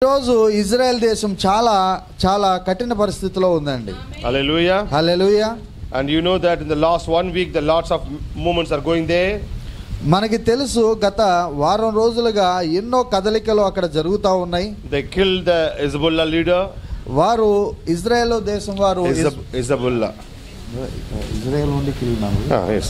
ఈరోజు ఇజ్రాయెల్ దేశం చాలా చాలా కఠిన పరిస్థితిలో ఉందండి Hallelujah. Hallelujah And you know that in the last one week, the lots of movements are going there. మనకి తెలుసు గత వారం రోజులుగా ఎన్నో కదలికలు అక్కడ జరుగుతూ ఉన్నాయి They killed the Hezbollah leader, వారు ఇజ్రాయెల్ దేశం వారు Hezab- Hezbollah. ఇజ్రాయెల్ నుండి Ah, yes.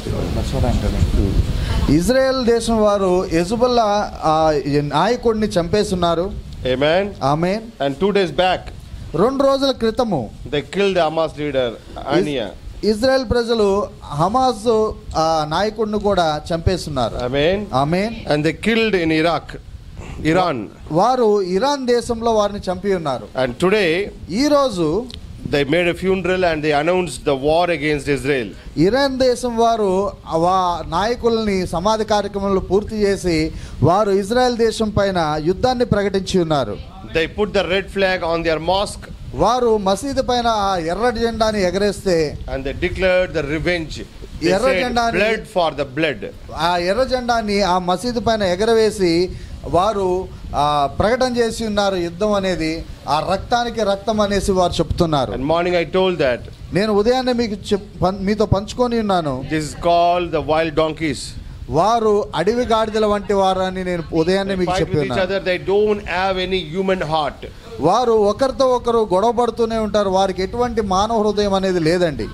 ఇజ్రాయెల్ దేశం వారు ఎజుబల్లా ఆ, ఈ నాయకుడిని చంపేస్తున్నారు Amen. ఆమె And two days back, రెండు రోజుల క్రితము they killed the Hamas leader, Ania. Israel ప్రజలు హమాస్ ఆ నాయకుడిని కూడా చంపేస్తున్నారు Amen. ఆమె And they killed in Iraq, Iran. వారు ఇరాన్ దేశంలో వారిని చంపి ఉన్నారు And today, ఈ రోజు they made a funeral and they announced the war against Israel. Iran దేశం వారు వా నాయకుల్ని సమాధి కార్యక్రమంలో పూర్తి చేసి వారు ఇజ్రాయెల్ దేశం పైన యుద్ధాన్ని ప్రకటించి ఉన్నారు They put the red flag on their mosque వారు మసీదు పైన ఆ ఎర్రటి జెండాని ఎగరేస్తే and they declared the revenge. They Erra said jenda ni- blood for the blood. ఆ ఎర్ర జెండాని ఆ మసీదు పైన ఎగరవేసి వారు ఆ, ప్రకటన చేసి ఉన్నారు యుద్ధం అనేది ఆ రక్తానికి రక్తం అనేసి వారు చెప్తున్నారు And morning I told that నేను ఉదయాన్నే మీకు చెప్ పం- మీతో పంచుకొని ఉన్నాను this is called the wild donkeys. వారు అడవి గాడిదల వంటి వారు అని నేను ఉదయాన్నే They మీకు fight చెప్పి with each ఉన్నాను other. They don't have any human heart. వారు ఒకరితో ఒకరు గొడవ పడుతూనే ఉంటారు వారికి ఎటువంటి మానవ హృదయం అనేది లేదండి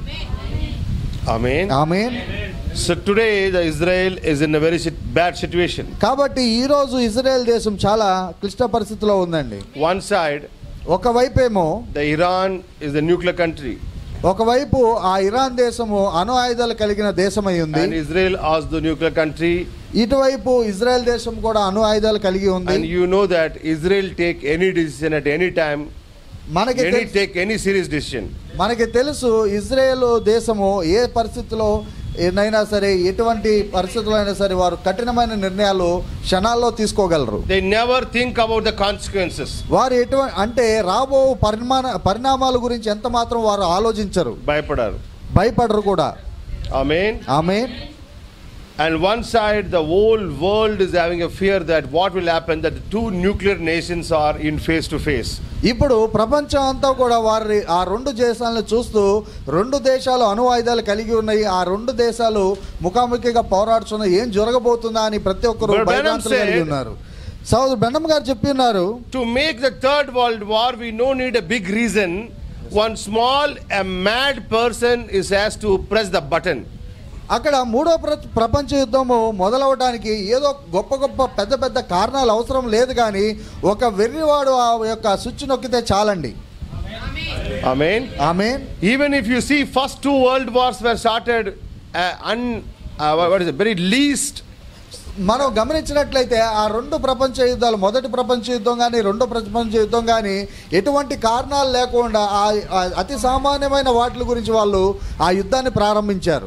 Amen. ఆమె So today the Israel is in a very sit- bad situation. కాబట్టి ఈ రోజు ఇజ్రాయెల్ దేశం చాలా క్లిష్ట పరిస్థితిలో ఉందండి One side, ఒకవైపేమో the Iran is the nuclear country, ఒకవైపు ఆ ఇరాన్ దేశము అణు ఆయుధాలు కలిగిన దేశమై ఉంది and Israel as the nuclear country. ఇటువైపు ఇజ్రాయెల్ దేశం కూడా అణు ఆయుధాలు కలిగి ఉంది And you know that Israel take any decision at any time, మనకి any తెల్- take any serious decision. మనకి తెలుసు ఇజ్రాయెల్ దేశము ఏ పరిస్థితిలో ఏనైనా సరే ఎటువంటి పరిస్థితుల్లో అయినా సరే వారు కఠినమైన నిర్ణయాలు క్షణాల్లో తీసుకోగలరు They never think about the consequences. వారు ఎటువంటి అంటే రాబో పరిమాణ పరిణామాల గురించి ఎంత మాత్రం వారు ఆలోచించరు Bypadar. భయపడరు కూడా Amen. ఆమె And one side, the whole world is having a fear that what will happen that the two nuclear nations are in face to face. ఇప్పుడు ప్రపంచం అంతా కూడా వారి ఆ రెండు దేశాలను చూస్తూ రెండు దేశాలు అణు ఆయుధాలు కలిగి ఉన్నాయి ఆ రెండు దేశాలు ముఖాముఖిగా పోరాడుతున్నాయి ఏం జరగబోతుందా అని ప్రతి ఒక్కరు But Branham భయభ్రాంతులు కలిగి said- ఉన్నారు సౌదర్ బెన్నం గారు చెప్పి ఉన్నారు To make the third world war, we no need a big reason. One small, a mad person is asked to press the button. అక్కడ మూడో ప్ర ప్రపంచ యుద్ధము మొదలవడానికి ఏదో గొప్ప గొప్ప పెద్ద పెద్ద కారణాలు అవసరం లేదు కానీ ఒక వెర్రివాడు ఆ యొక్క స్విచ్ నొక్కితే చాలండి Amen. ఆమె Even if you see, first two world wars were started uh, un, uh, what is it, very least మనం గమనించినట్లయితే ఆ రెండు ప్రపంచ యుద్ధాలు మొదటి ప్రపంచ యుద్ధం కానీ రెండో ప్రపంచ యుద్ధం కానీ ఎటువంటి కారణాలు లేకుండా ఆ ఆ అతి సామాన్యమైన వాటి గురించి వాళ్ళు ఆ యుద్ధాన్ని ప్రారంభించారు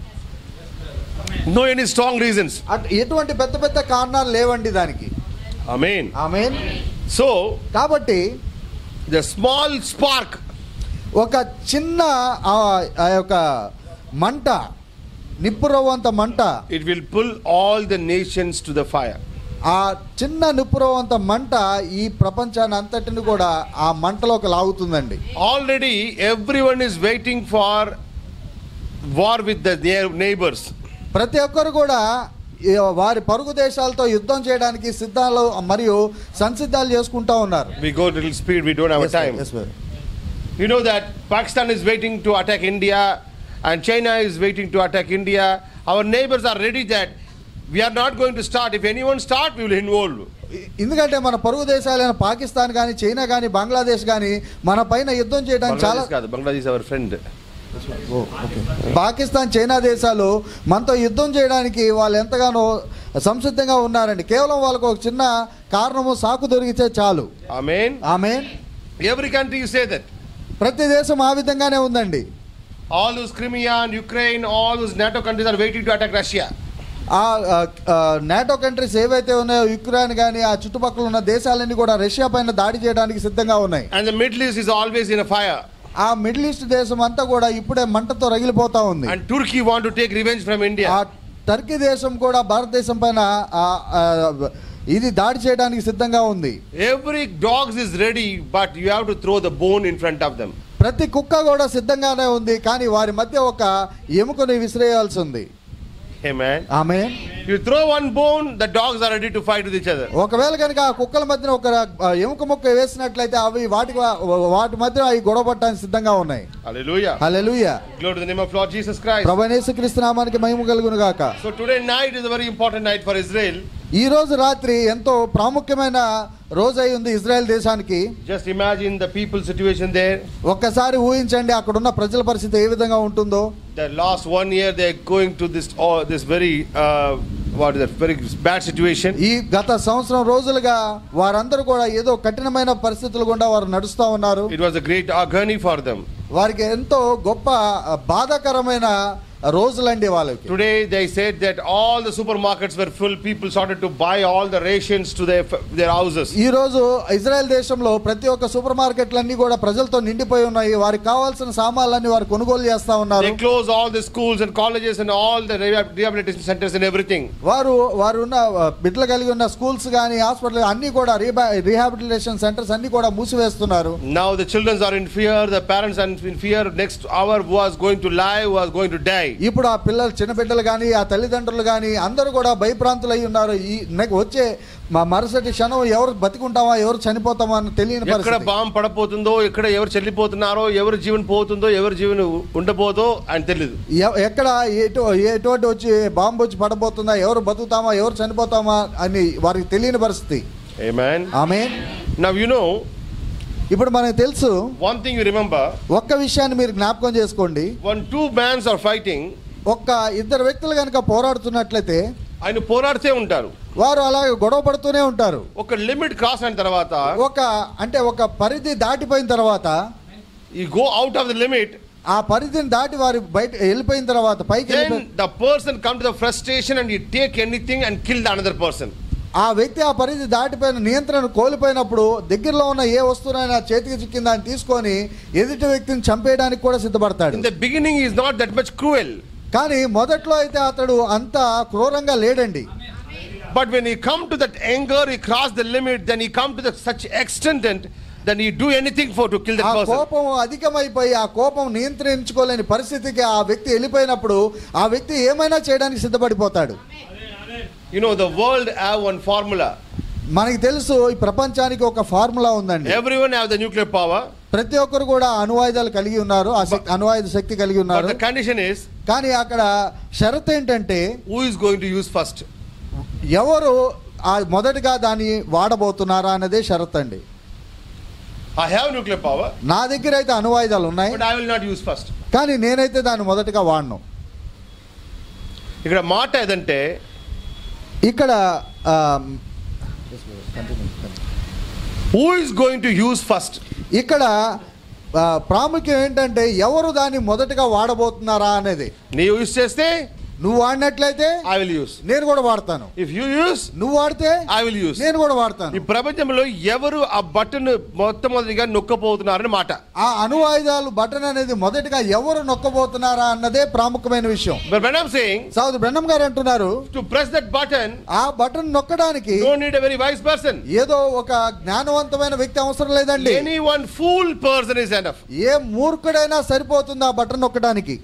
no any strong reasons. అట్ ఎటువంటి పెద్ద పెద్ద కారణాలు లేవండి దానికి Amen. ఆమె So కాబట్టి the small spark ఒక చిన్న ఆ ఆ యొక్క మంట నిప్పురవ్వంత మంట it will pull all the nations to the fire. ఆ చిన్న నిప్పురవ్వంత మంట ఈ ప్రపంచాన్ని అంతటిని కూడా ఆ మంటలోకి లాగుతుందండి Already everyone is waiting for war with the their neighbors. ప్రతి ఒక్కరు కూడా ఈ వారి పరుగు దేశాలతో యుద్ధం చేయడానికి సిద్ధాలు మరియు సంసిద్ధాలు చేసుకుంటా ఉన్నారు We go a little speed, we don't have Yes, sir. time. Yes, sir. You know that Pakistan is waiting to attack India and China is waiting to attack India. Our neighbors are ready that we are not going to start. If anyone start, we will involve. ఎందుకంటే మన పొరుగు దేశాలైన పాకిస్తాన్ కానీ China కానీ బంగ్లాదేశ్ కానీ మన పైన యుద్ధం చేయడానికి చాలా Bangladesh కాదు, Bangladesh is our friend. Pakistan China దేశాలు మనతో యుద్ధం చేయడానికి వాళ్ళు ఎంతగానో సంసిద్ధంగా ఉన్నారండి కేవలం వాళ్ళకు ఒక చిన్న కారణము సాకు దొరికితే చాలు Amen. ఆమె Every country you say that. ప్రతి దేశం ఆ విధంగానే ఉందండి All those Crimea and Ukraine, all those NATO countries are waiting to attack Russia. ఆ ఆ, ఆ, నాటో కంట్రీస్ ఏవైతే ఉన్నాయో యుక్రెయిన్ కానీ ఆ చుట్టుపక్కల ఉన్న దేశాలన్నీ కూడా రష్యా పైన దాడి చేయడానికి సిద్ధంగా ఉన్నాయి And the Middle East is always in a fire. ఆ మిడిల్ ఈస్ట్ దేశం అంతా కూడా ఇప్పుడే మంటతో రగిలిపోతా ఉంది And Turkey want to take revenge from ఆ India. టర్కీ దేశం కూడా భారతదేశం పైన ఆ, ఆ, ఇది దాడి చేయడానికి సిద్ధంగా ఉంది Every dogs is ready, but you have to throw the bone in front of them. ప్రతి కుక్క కూడా సిద్ధంగానే ఉంది కానీ వారి మధ్య ఒక ఎముకని విసిరేయాల్సి ఉంది Amen. ఆమె You throw one bone, the dogs are ready to fight with each other. ఒకవేళ కనుక ఆ కుక్కల మధ్యన ఒక ఆ, ఎముక ముక్క వేసినట్లయితే అవి వాటి వాటి మధ్య అవి గొడవ పట్టడానికి సిద్ధంగా ఉన్నాయి Hallelujah. Hallelujah Glory to the name of Lord Jesus Christ. ప్రభనేసు క్రీస్తు నామానికి మహిమ కలుగును గాక So today night is a very important night for Israel. ఈ రోజు రాత్రి ఎంతో ప్రాముఖ్యమైన రోజు అయి ఉంది ఇజ్రాయెల్ దేశానికి Just imagine the people situation there. ఒక్కసారి ఊహించండి అక్కడ ఉన్న ప్రజల పరిస్థితి ఏ విధంగా ఉంటుందో The last one year they're going to this oh, this very uh, what is that very bad situation. ఈ గత సంవత్సరం రోజులుగా వారందరూ కూడా ఏదో కఠినమైన పరిస్థితులు గుండా వారు నడుస్తూ ఉన్నారు It was a great agony for them. వారికి ఎంతో గొప్ప ఆ, బాధాకరమైన రోజులండి వాళ్ళకి Today they said that all the supermarkets were full. People started to buy all the rations to their their houses. ఈ రోజు ఇజ్రాయెల్ దేశంలో ప్రతి ఒక్క సూపర్ మార్కెట్లన్నీ కూడా ప్రజలతో నిండిపోయి ఉన్నాయి వారికి కావాల్సిన సామాన్లన్నీ వారు కొనుగోలు చేస్తా ఉన్నారు They closed all the schools and colleges and all the rehab- rehabilitation centers and everything. వారు వారు ఉన్న ఆ, బిడ్డలు కలిగి ఉన్న స్కూల్స్ కానీ హాస్పిటల్ అన్ని కూడా రీబా రీహాబిలిటేషన్ సెంటర్స్ అన్ని కూడా మూసివేస్తున్నారు Now the children are in fear. The parents are in fear. Next hour was going to lie, was going to die. ఇప్పుడు ఆ పిల్లలు చిన్న బిడ్డలు కానీ ఆ తల్లిదండ్రులు కానీ అందరూ కూడా భయప్రాంతులై ఉన్నారు ఈ నెక్ వచ్చే మా మరుసటి క్షణం ఎవరు బతికుంటామా ఎవరు చనిపోతామా అని తెలియని ఎక్కడ పరిస్థితి బాంబు పడపోతుందో ఎక్కడ ఎవరు చెల్లిపోతున్నారో ఎవరి జీవన పోతుందో ఎవరి జీవన ఉండబోదో అని తెలియదు ఎ- ఎక్కడ ఎటు ఎటువంటి వచ్చి బాంబు వచ్చి పడబోతుందా ఎవరు బతుకుతామా ఎవరు చనిపోతామా అని వారికి తెలియని పరిస్థితి Amen. ఆమె Now you know ఇప్పుడు మనకు తెలుసు one thing you remember ఒక్క విషయాన్ని మీరు జ్ఞాపకం చేసుకోండి when two bands are fighting, ఒక్క ఇద్దరు వ్యక్తులు కనుక పోరాడుతున్నట్లయితే ఆయన పోరాడుతూ ఉంటారు వారు అలాగే గొడవ పడుతూనే ఉంటారు ఒక లిమిట్ క్రాస్ అయిన తర్వాత ఒక అంటే ఒక పరిధి దాటిపోయిన తర్వాత ఈ go out of the limit ఆ పరిధిని దాటి వారి బయట వెళ్ళిపోయిన తర్వాత పైకి then వెళ్ళిపోయి- the person come to the frustration and he take anything and kill the another person. ఆ వ్యక్తి ఆ పరిధి దాటిపోయిన నియంత్రణ కోల్పోయినప్పుడు దగ్గరలో ఉన్న ఏ వస్తువునైనా చేతికి చిక్కింది దాన్ని తీసుకొని ఎదుటి వ్యక్తిని చంపేయడానికి కూడా సిద్ధపడతాడు In the beginning he is not that much cruel. కానీ మొదట్లో అయితే అతడు అంత క్రూరంగా లేడండి But when he come to that anger, he cross the limit, then he come to the such extent and then he do anything for to kill ఆ that person. కోపం అధికమైపోయి ఆ కోపం నియంత్రించుకోలేని పరిస్థితికి ఆ వ్యక్తి వెళ్ళిపోయినప్పుడు ఆ వ్యక్తి ఏమైనా చేయడానికి సిద్ధపడిపోతాడు You know, the world have one formula. మనకి తెలుసు ఈ ప్రపంచానికి ఒక ఫార్ములా ఉందండి Everyone have the nuclear power, ప్రతి ఒక్కరు కూడా అణువాయుధాలు కలిగి ఉన్నారు ఆ శక్తి అణువాయుధ శక్తి కలిగి but ఉన్నారు the condition is కానీ అక్కడ షరత్ ఏంటంటే who is going to use first. ఎవరు ఆ మొదటగా దాన్ని వాడబోతున్నారా అన్నదే షరత్ అండి I have nuclear power, నా దగ్గర అయితే అణువాయుధాలు ఉన్నాయి but I will not use first. కానీ నేనైతే దాన్ని మొదటగా వాడను ఇక్కడ మాట ఏదంటే ఇక్కడ ఆ, who is going to use first? ఇక్కడ ఆ, ప్రాముఖ్యం ఏంటంటే ఎవరు దాన్ని మొదటగా వాడబోతున్నారా అనేది నీవు యూస్ చేస్తే నువ్వు వాడినట్లయితే ఐ విల్ యూస్ నేను కూడా వాడతాను ఇఫ్ యూ యూస్ నువ్వు వాడితే ఐ విల్ యూస్ నేను కూడా ఈ వాడతాను ప్రపంచంలో ఎవరు ఆ బటన్ మొట్టమొదటిగా నొక్కపోతున్నారని మాట ఆ అణువాయుధాలు బటన్ అనేది మొదటగా ఎవరు నొక్కబోతున్నారా అన్నదే ప్రాముఖ్యమైన విషయం But when I'm saying Saud Brahmam గారు అంటున్నారు to press that button, ఆ బటన్ నొక్కడానికి you don't need a very wise person. ఏదో ఒక జ్ఞానవంతమైన వ్యక్తి అవసరం లేదండి Any one fool person is enough. ఏ మూర్ఖుడైనా సరిపోతుంది ఆ button నొక్కడానికి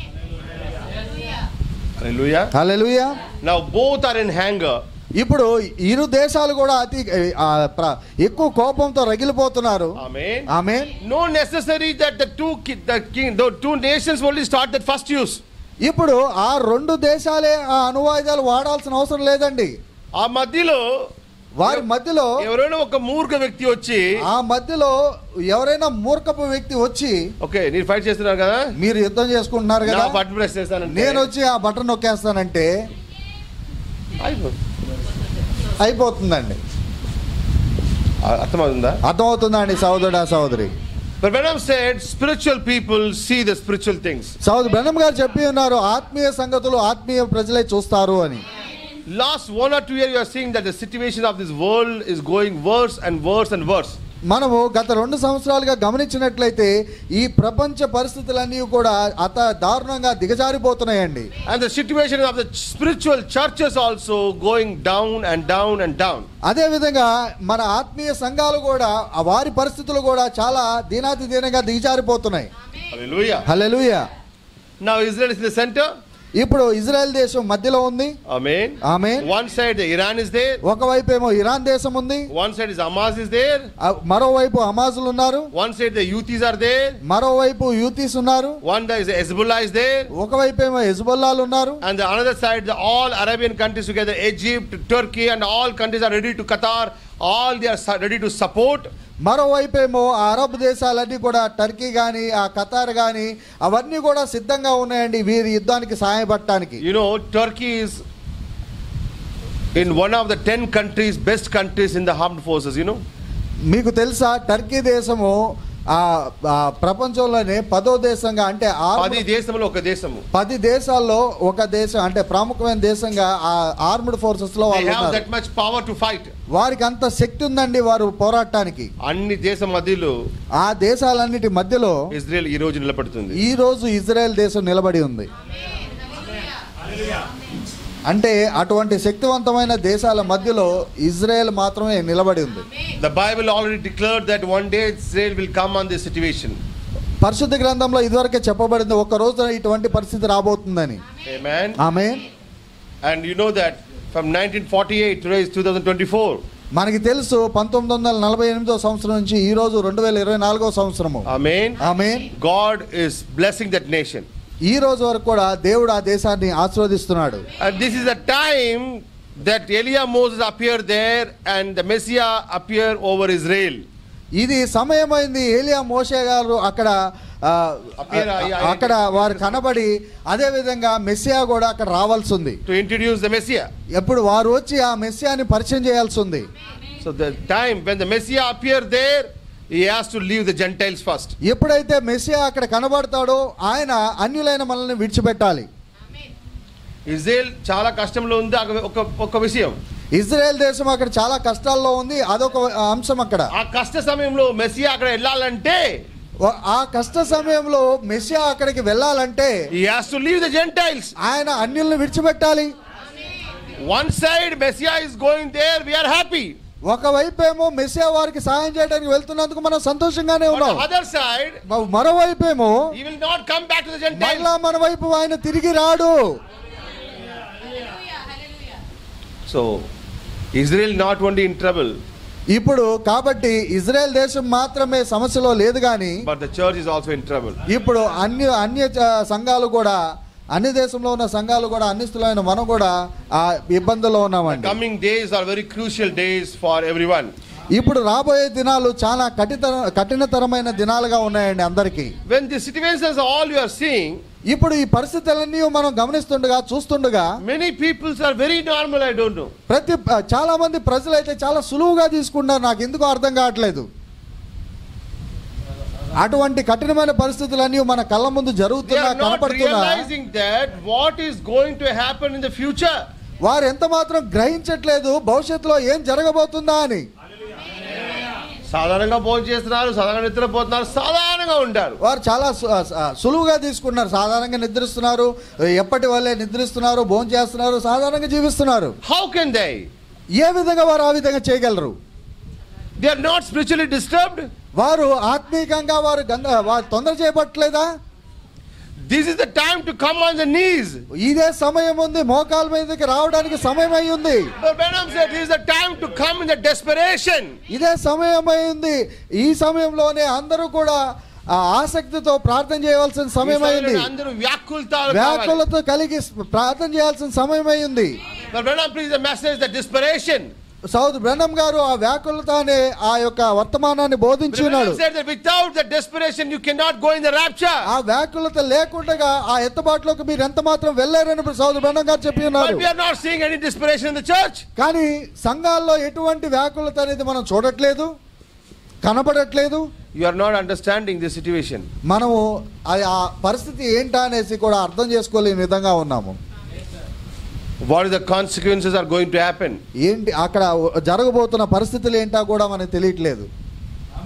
Hallelujah. Hallelujah Now both are in anger. ఇప్పుడు ఇరు దేశాలు కూడా అతి ఆ, ప్ర- ఎక్కువ కోపంతో రగిలిపోతున్నారు Amen. ఆమె No necessary that the two ki- the king, the two nations only start that first use. ఇప్పుడు ఆ రెండు దేశాలే ఆ అణువాయుధాలు వాడాల్సిన అవసరం లేదండి ఆ మధ్యలో వారి మధ్యలో ఎవరైనా ఒక మూర్ఖ వ్యక్తి వచ్చి ఆ మధ్యలో ఎవరైనా మూర్ఖపు వ్యక్తి వచ్చి ఓకే నేను ఫైట్ చేస్తున్నారు కదా మీరు యుద్ధం చేసుకుంటున్నారు నా కదా బటన్ ప్రెస్ చేస్తానంటే నేను వచ్చి ఆ బటన్ నొక్కేస్తానంటే అయిపోతుంది. అయిపోతుందండి ఆ- అర్థమవుతుందా అర్థమవుతుందా అండి సహోదరుడా సహోదరి But when I'm said spiritual people see the spiritual things. సహోదరు బ్రహ్మ గారు చెప్పి ఉన్నారు ఆత్మీయ సంగతులు ఆత్మీయ ప్రజలే చూస్తారు అని Last one or two years, you are seeing that the situation of this world is going worse and worse and worse. మనము గత రెండు సంవత్సరాలుగా గమనించినట్లయితే ఈ ప్రపంచ పరిస్థితులన్నీ కూడా అత దారుణంగా దిగజారిపోతున్నాయండి And the situation of the spiritual churches also going down and down and down. అదేవిధంగా మన ఆత్మీయ సంఘాలు కూడా ఆ వారి పరిస్థితులు కూడా చాలా దీనాతి దీనంగా దిగజారిపోతున్నాయి Hallelujah. Hallelujah Now Israel is in the center. ఇప్పుడు ఇజ్రాయెల్ దేశం మధ్యలో ఉంది Amen. ఆమె One side the Iran is there. ఒకవైపు ఏమో ఇరాన్ దేశం ఉంది One side is Hamas is there. ఆ మరోవైపు హమాజులు ఉన్నారు One side the Houthis are there. మరోవైపు యూతీస్ ఉన్నారు One side is Hezbollah is there. ఒకవైపు ఏమో హెజ్బొల్లాలు ఉన్నారు And the another side, the all Arabian countries together, Egypt, Turkey, and all countries are ready to Qatar. All they are su- ready to support. మరోవైపు ఏమో ఆ Arab దేశాలన్నీ కూడా Turkey కానీ ఆ ఖతార్ కానీ అవన్నీ కూడా సిద్ధంగా ఉన్నాయండి వీరి యుద్ధానికి సహాయపడటానికి You know, Turkey is in one of the ten countries, best countries in the armed forces. You know, మీకు తెలుసా టర్కీ దేశము ఆ ఆ ప్రపంచంలోనే పదో దేశంగా అంటే ఆర్మ్- పది దేశంలో ఒక దేశము పది దేశాల్లో ఒక దేశం అంటే ప్రాముఖ్యమైన దేశంగా ఆ ఆర్మ్డ్ ఫోర్సెస్ లో They వాళ్ళు have ఉన్నారు. that much power to fight. వారికి అంత శక్తి ఉందండి వారు పోరాటానికి అన్ని దేశం మధ్యలో ఆ దేశాలన్నిటి మధ్యలో ఇజ్రాయెల్ ఈ రోజు నిలబడుతుంది ఈ రోజు ఇజ్రాయెల్ దేశం నిలబడి ఉంది అంటే అటువంటి శక్తివంతమైన దేశాల మధ్యలో ఇజ్రాయెల్ మాత్రమే నిలబడి ఉంది The Bible already declared that one day Israel will come on this situation. పరిశుద్ధ గ్రంథంలో ఇదివరకే చెప్పబడింది ఒక రోజున ఇటువంటి పరిస్థితి రాబోతుందని Amen. ఆమె And you know that from 1948 today is 2024. మనకి తెలుసు పంతొమ్మిది వందల నలభై ఎనిమిదో సంవత్సరం నుంచి ఈ రోజు రెండు వేల ఇరవై నాలుగో సంవత్సరము Amen. ఆమె God is blessing that nation. ఈ రోజు వరకు కూడా దేవుడు ఆ దేశాన్ని ఆశీర్వదిస్తున్నాడు And this is the time that Elijah Moses appeared there and the Messiah appear over Israel. ఇది సమయమైంది ఏలియా మోషే గారు అక్కడ ఆ, Appear అయ్యి- అక్కడ వారు కనబడి అదే విధంగా మెస్సియా కూడా అక్కడ రావాల్సి ఉంది to introduce the Messiah. ఎప్పుడు వారు వచ్చి ఆ మెస్సియాని పరిచయం చేయాల్సి ఉంది So the time when the Messiah appeared there, he has to leave the Gentiles first. ఎప్పుడైతే మెస్సియా అక్కడ కనబడతాడో ఆయన అన్యులైన మనల్ని విడిచిపెట్టాలి ఇజ్రాయెల్ చాలా కష్టంలో ఉంది ఒక- ఒక ఒక విషయం ఇజ్రాయెల్ దేశం అక్కడ చాలా కష్టాల్లో ఉంది అదొక అంశం అక్కడ ఆ కష్ట సమయంలో మెస్సియా అక్కడ వెళ్ళాలంటే ఓ- ఆ కష్ట సమయంలో మెస్సియా అక్కడికి వెళ్ళాలంటే he has to leave the Gentiles. ఆయన అన్యుల్ని విడిచిపెట్టాలి One side Messiah is going there, we are happy. ఒకవైపు ఏమో మెస్సియా వారికి సాయం చేయడానికి వెళ్తున్నందుకు మనం సంతోషంగానే But ఉన్నాం the other side, మ- మరోవైపు ఏమో he will not come back to the Gentiles. మళ్ళా మన వైపు ఆయన తిరిగి రాడు So, Israel not only in trouble, ఇప్పుడు కాబట్టి ఇజ్రాయెల్ దేశం మాత్రమే సమస్యలో లేదు కానీ but the church is also in trouble. ఇప్పుడు అన్య అన్య చ- సంఘాలు కూడా అన్ని దేశంలో ఉన్న సంఘాలు కూడా అన్నిస్తులైన మనం కూడా ఆ ఇబ్బందుల్లో ఉన్నామండి Coming days are very crucial days for everyone. ఇప్పుడు రాబోయే దినాలు చాలా కఠిన కఠినతరమైన దినాలుగా ఉన్నాయండి అందరికీ When the situations are all you are seeing, ఇప్పుడు ఈ పరిస్థితులన్నీ మనం గమనిస్తుండగా చూస్తుండగా many people are very normal, I don't know. ప్రతి చాలా మంది ప్రజలైతే చాలా సులువుగా తీసుకుంటారు నాకు ఎందుకు అర్థం కావట్లేదు అటువంటి కఠినమైన పరిస్థితులన్నీ మన కళ్ళ ముందు They జరుగుతున్నా are not కనపడుతున్నా realizing that what is going to happen in the future. వారు ఎంత మాత్రం గ్రహించట్లేదు భవిష్యత్తులో ఏం జరగబోతుందా అని సాధారణంగా భోజనం చేస్తున్నారు సాధారణంగా నిద్రపోతున్నారు సాధారణంగా ఉంటారు వారు చాలా సు- ఆ, సులువుగా తీసుకున్నారు సాధారణంగా నిద్రిస్తున్నారు ఎప్పటి వల్లే నిద్రిస్తున్నారు భోజనం చేస్తున్నారు సాధారణంగా జీవిస్తున్నారు How can they? ఏ విధంగా వారు ఆ విధంగా చేయగలరు They are not spiritually disturbed. వారు ఆత్మీయంగా వారు గంద వారు తొందర చేయబట్టలేదా This is the time to come on the knees. ఇదే సమయం ఉంది మోకాల మీదకి రావడానికి సమయం అయి ఉంది But Branham said this is the time to come in the desperation. ఇదే సమయం అయి ఉంది ఈ సమయంలోనే అందరూ కూడా ఆ ఆసక్తితో ప్రార్థన చేయవలసిన సమయం అయింది అందరూ వ్యాకులతాలు కావాలి. వ్యాకులతో కలిగి ప్రార్థన చేయాల్సిన సమయం అయి ఉంది But Branham preached the message the desperation. Saud Brahmam garu ఆ వ్యాకులత అనే ఆ యొక్క వర్తమానాన్ని బోధించి ఉన్నాడు Branham said that without the desperation you cannot go in the rapture. ఆ వ్యాకులత లేకుండా ఆ ఎత్తబాటులోకి మీరు ఎంత మాత్రం వెళ్ళారని సౌద్ బ్రహ్నం గారు చెప్పి ఉన్నారు But we are not seeing any desperation in the church. కానీ సంఘాల్లో ఎటువంటి వ్యాకులత అనేది మనం చూడట్లేదు కనపడట్లేదు You are not understanding the situation. మనము అది ఆ పరిస్థితి ఏంటా అనేసి కూడా అర్థం చేసుకోలేని విధంగా ఉన్నాము What is the consequences are going to happen? ఏంటి అక్కడ జరగబోతున్న పరిస్థితులు ఏంటా కూడా మనకు తెలియట్లేదు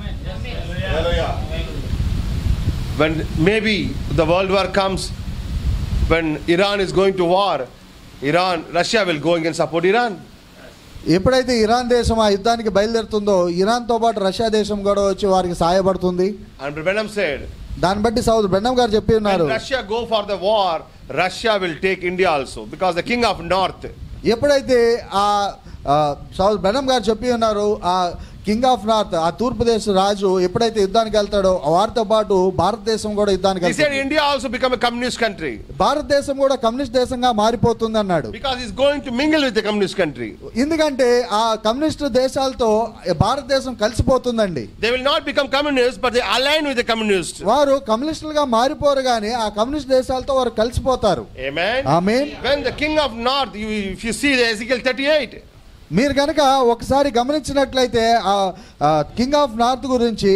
When maybe the world war comes, when Iran is going to war, Iran, Russia will go and support Iran. ఎప్పుడైతే ఇరాన్ దేశం ఆ యుద్ధానికి బయలుదేరుతుందో ఇరాన్తో పాటు రష్యా దేశం కూడా వచ్చి వారికి సహాయపడుతుంది And Branham said, దాన్ని బట్టి సౌద్ బెండం గారు చెప్పి ఉన్నారు when Russia go for the war, Russia will take India also because the king of north ఎప్పుడైతే ఆ ఆ, సౌద్ బెనం గారు చెప్పి ఉన్నారు ఆ కింగ్ ఆఫ్ నార్త్ ఆ తూర్పు దేశ రాజు ఎప్పుడైతే యుద్ధానికి వెళ్తాడో వారితో పాటు భారతదేశం కూడా యుద్ధానికి He said వెళ్తుంది. India also become a communist country భారతదేశం కూడా కమ్యూనిస్ట్ దేశంగా మారిపోతుంది అన్నాడు because he's going to mingle with the communist country. ఎందుకంటే ఆ కమ్యూనిస్ట్ దేశాలతో భారతదేశం కలిసిపోతుందండి They will not become communists, but they align with the communists. వారు కమ్యూనిస్టులుగా మారిపోరు కానీ ఆ కమ్యూనిస్ట్ దేశాలతో వారు కలిసిపోతారు Amen. Amen When the king of north, you, if you see the Ezekiel 38, మీరు కనుక ఒకసారి గమనించినట్లయితే ఆ కింగ్ ఆఫ్ నార్త్ గురించి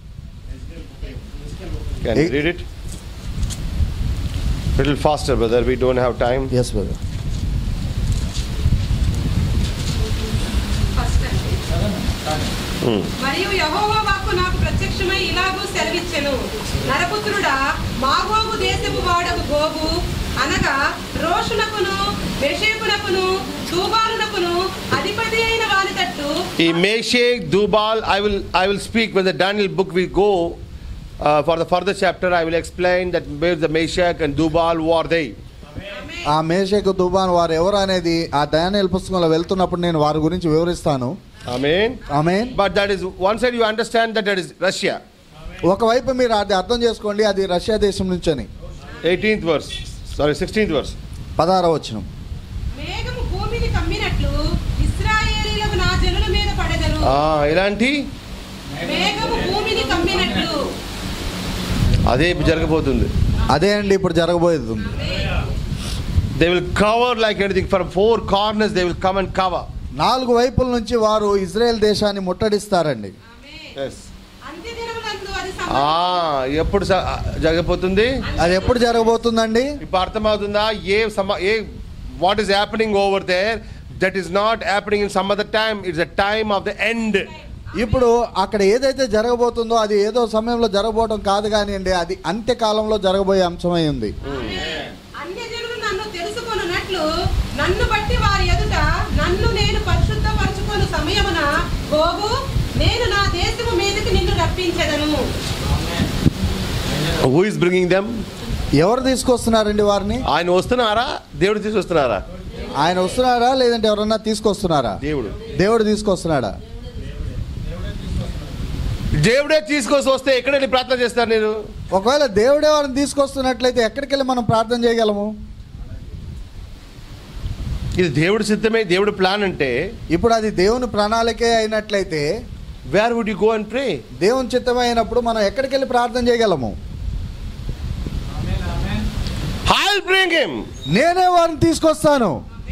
can you Eh. read it? Little faster, brother. We don't have time. Yes brother first అండి. Hmm. మరియు యెహోవా వాక్కు నాకు ప్రత్యక్షమై ఇలాగూ సెలవిచ్చెను నరపుత్రుడా మాగోగు దేశపు వాడకు గోగు అనగా రోషునకును మెషేకునకును తూబాలునకును అధిపతి అయిన వాని తట్టు In Meshach, Dubal, I will I will speak when the Daniel book we go uh, for the further chapter. I will explain that where the Meshach and Dubal who are they. ఆమేన్. ఆ మేషకు దుబాన్ వారు ఎవరు అనేది ఆ దయానేల్ పుస్తకంలో వెళ్తున్నప్పుడు నేను వారి గురించి వివరిస్తాను Amen. Amen But that is one side you understand that that is Russia. ఒకవైపు మీరు అది అర్థం చేసుకోండి అది రష్యా దేశం నుంచని 18th verse. Sorry, 16th verse. పదహార వచనం మేఘము భూమిని కమ్మినట్లు ఇస్రాయేలీలకు నా జనుల మీద పడెదరు Ah, ఇలాంటి మేఘము భూమిని కమ్మినట్లు అదే ఇప్పుడు జరగబోతుంది అదే అండి ఇప్పుడు జరగబోయేది they will cover like anything from four corners they will come and cover నాలుగు వైపుల నుంచి వారు ఇజ్రాయెల్ దేశాన్ని ముట్టడిస్తారండి ఆమేన్. అంత్య దినములందు అది ఆ ఎప్పుడు స- జరగబోతుంది అది ఎప్పుడు జరగబోతుందండి ఇప్పుడు అర్థమవుతుందా ఏ సమ ఏ what is happening over there that is not happening in some other time it's the time of the end ఇప్పుడు అక్కడ ఏదైతే జరగబోతుందో అది ఏదో సమయంలో జరగబోవడం కాదు కానివ్వండి అది అంత్యకాలంలో జరగబోయే అంశమై ఉంది అన్యజనులు నన్ను తెలుసుకొనున్నట్లు నన్ను బట్టి వారి ఎదుట నన్ను నేను పరిశుద్ధపరచుకొను సమయమున గోగు నేను నా దేశము మీదకి నిన్ను రప్పించెదను హూ ఇస్ బ్రింగింగ్ దెమ్ ఎవరు తీసుకొస్తున్నారండి వారిని ఆయన వస్తున్నారా దేవుడు తీసి వస్తున్నారా ఆయన వస్తున్నారా లేదంటే ఎవరన్నా తీసుకొస్తున్నారా దేవుడు దేవుడు తీసుకొస్తున్నాడా దేవుడే తీసుకొచ్చి వస్తే ఎక్కడ వెళ్ళి ప్రార్థన చేస్తారు నేను ఒకవేళ దేవుడే వారిని తీసుకొస్తున్నట్లయితే ఎక్కడికి వెళ్ళి మనం ప్రార్థన చేయగలము ఇది దేవుడి సిద్ధమే దేవుడి ప్లాన్ అంటే ఇప్పుడు అది దేవుని ప్రణాళికే అయినట్లయితే where would you go and pray దేవుని చిత్తమైనప్పుడు మనం ఎక్కడికి వెళ్ళి ప్రార్థన చేయగలము ఐ బ్రింగ్ హిమ్ నేనే వారిని తీసుకొస్తాను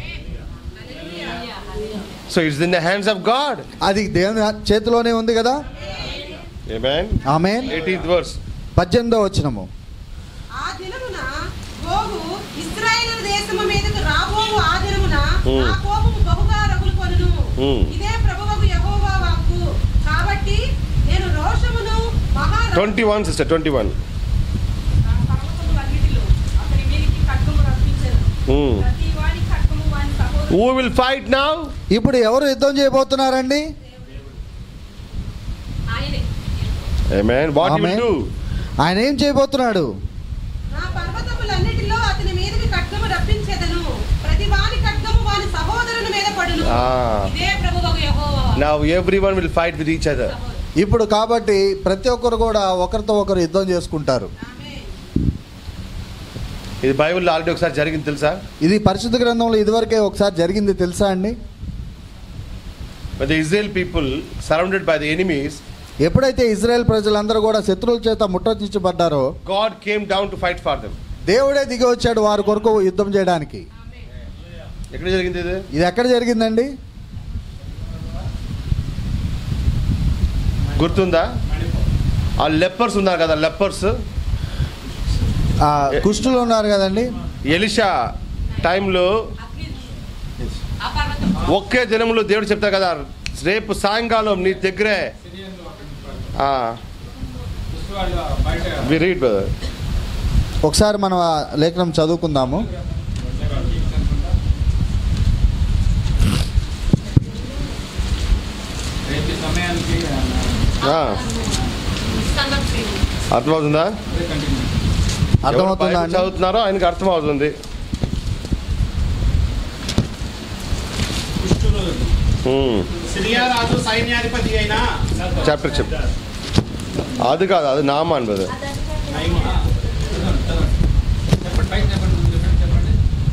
so it's in the hands of God అది దేవుని చేతిలోనే ఉంది కదా ఆమేన్ ఆమె 18th verse పద్దెనిమిదో వచ్చినము ఆ దినమున గోగు ఇస్రాయేలు దేశము మీదకు రాబోవు ఆ దినమున Hmm. నా కోపము బహుగా రగులుకొనును Hmm. ఇదే ప్రభువకు యెహోవా వాక్కు కాబట్టి నేను రోషమును మహా 21 sister 21 పర్వతములన్నిటిలో అతని మీదికి ఖడ్గము రప్పించెను Hmm. ప్రతి వాని ఖడ్గము వాని సహోదరు who will fight now ఇప్పుడు ఎవరు యుద్ధం చేయబోతున్నారండి ఆయనే amen what he will Amen. do ఆయన ఏం చేయబోతున్నాడు నా పర్వతములన్నిటిలో అతని మీదకి ఖడ్గము రప్పించెదను ప్రతి వాని ఖడ్గము వాని సహోదరుని మీద పడును Ah. ఇదే ప్రభువకు యెహోవా వాక్కు. now everyone will fight with each other సహోదరు. ఇప్పుడు కాబట్టి ప్రతి ఒక్కరు కూడా ఒకరితో ఒకరు యుద్ధం చేసుకుంటారు ఆమేన్. ఇది బైబిల్లో ఆల్రెడీ ఒకసారి జరిగింది తెలుసా ఇది పరిశుద్ధ గ్రంథంలో ఇదివరకే ఒకసారి జరిగింది తెలుసా అండి When the Israel people surrounded by the enemies, ఎప్పుడైతే ఇజ్రాయెల్ ప్రజలందరూ కూడా శత్రువుల చేత ముట్టడించబడ్డారో God came down to fight for them. దేవుడే దిగి వచ్చాడు వారి కొరకు యుద్ధం చేయడానికి ఎక్కడ జరిగింది ఇది ఇది ఎక్కడ జరిగిందండి గుర్తుందా ఆ లెప్పర్స్ ఉన్నారు కదా లెప్పర్స్ ఆ కుష్టులు ఉన్నారు కదండి ఎలిషా టైంలో అగ్ని ఆ పర్వతం ఒకే దినంలో దేవుడు చెప్తారు కదా రేపు సాయంకాలం నీ దగ్గరే ఆ, ఫస్ట్ వాళ్ళు బయట We read, brother. ఒకసారి మనం ఆ లేఖనం చదువుకుందాము రేపు సమయానికి Ah, అర్థమవుతుందా అదే కంటిన్యూ ఎవరు అర్థమవుతుందా బైబిల్ అండి చదువుతున్నారో ఆయనకి అర్థమవుతుంది Hmm. సిరియా రాజు సైన్యాధిపతి అయిన చాప్టర్ చెప్పు అది కాదు అది నామాన్ బ్రదర్ నయమా. చెప్పండి పైకి చెప్పండి ముందు చెప్పండి చెప్పండి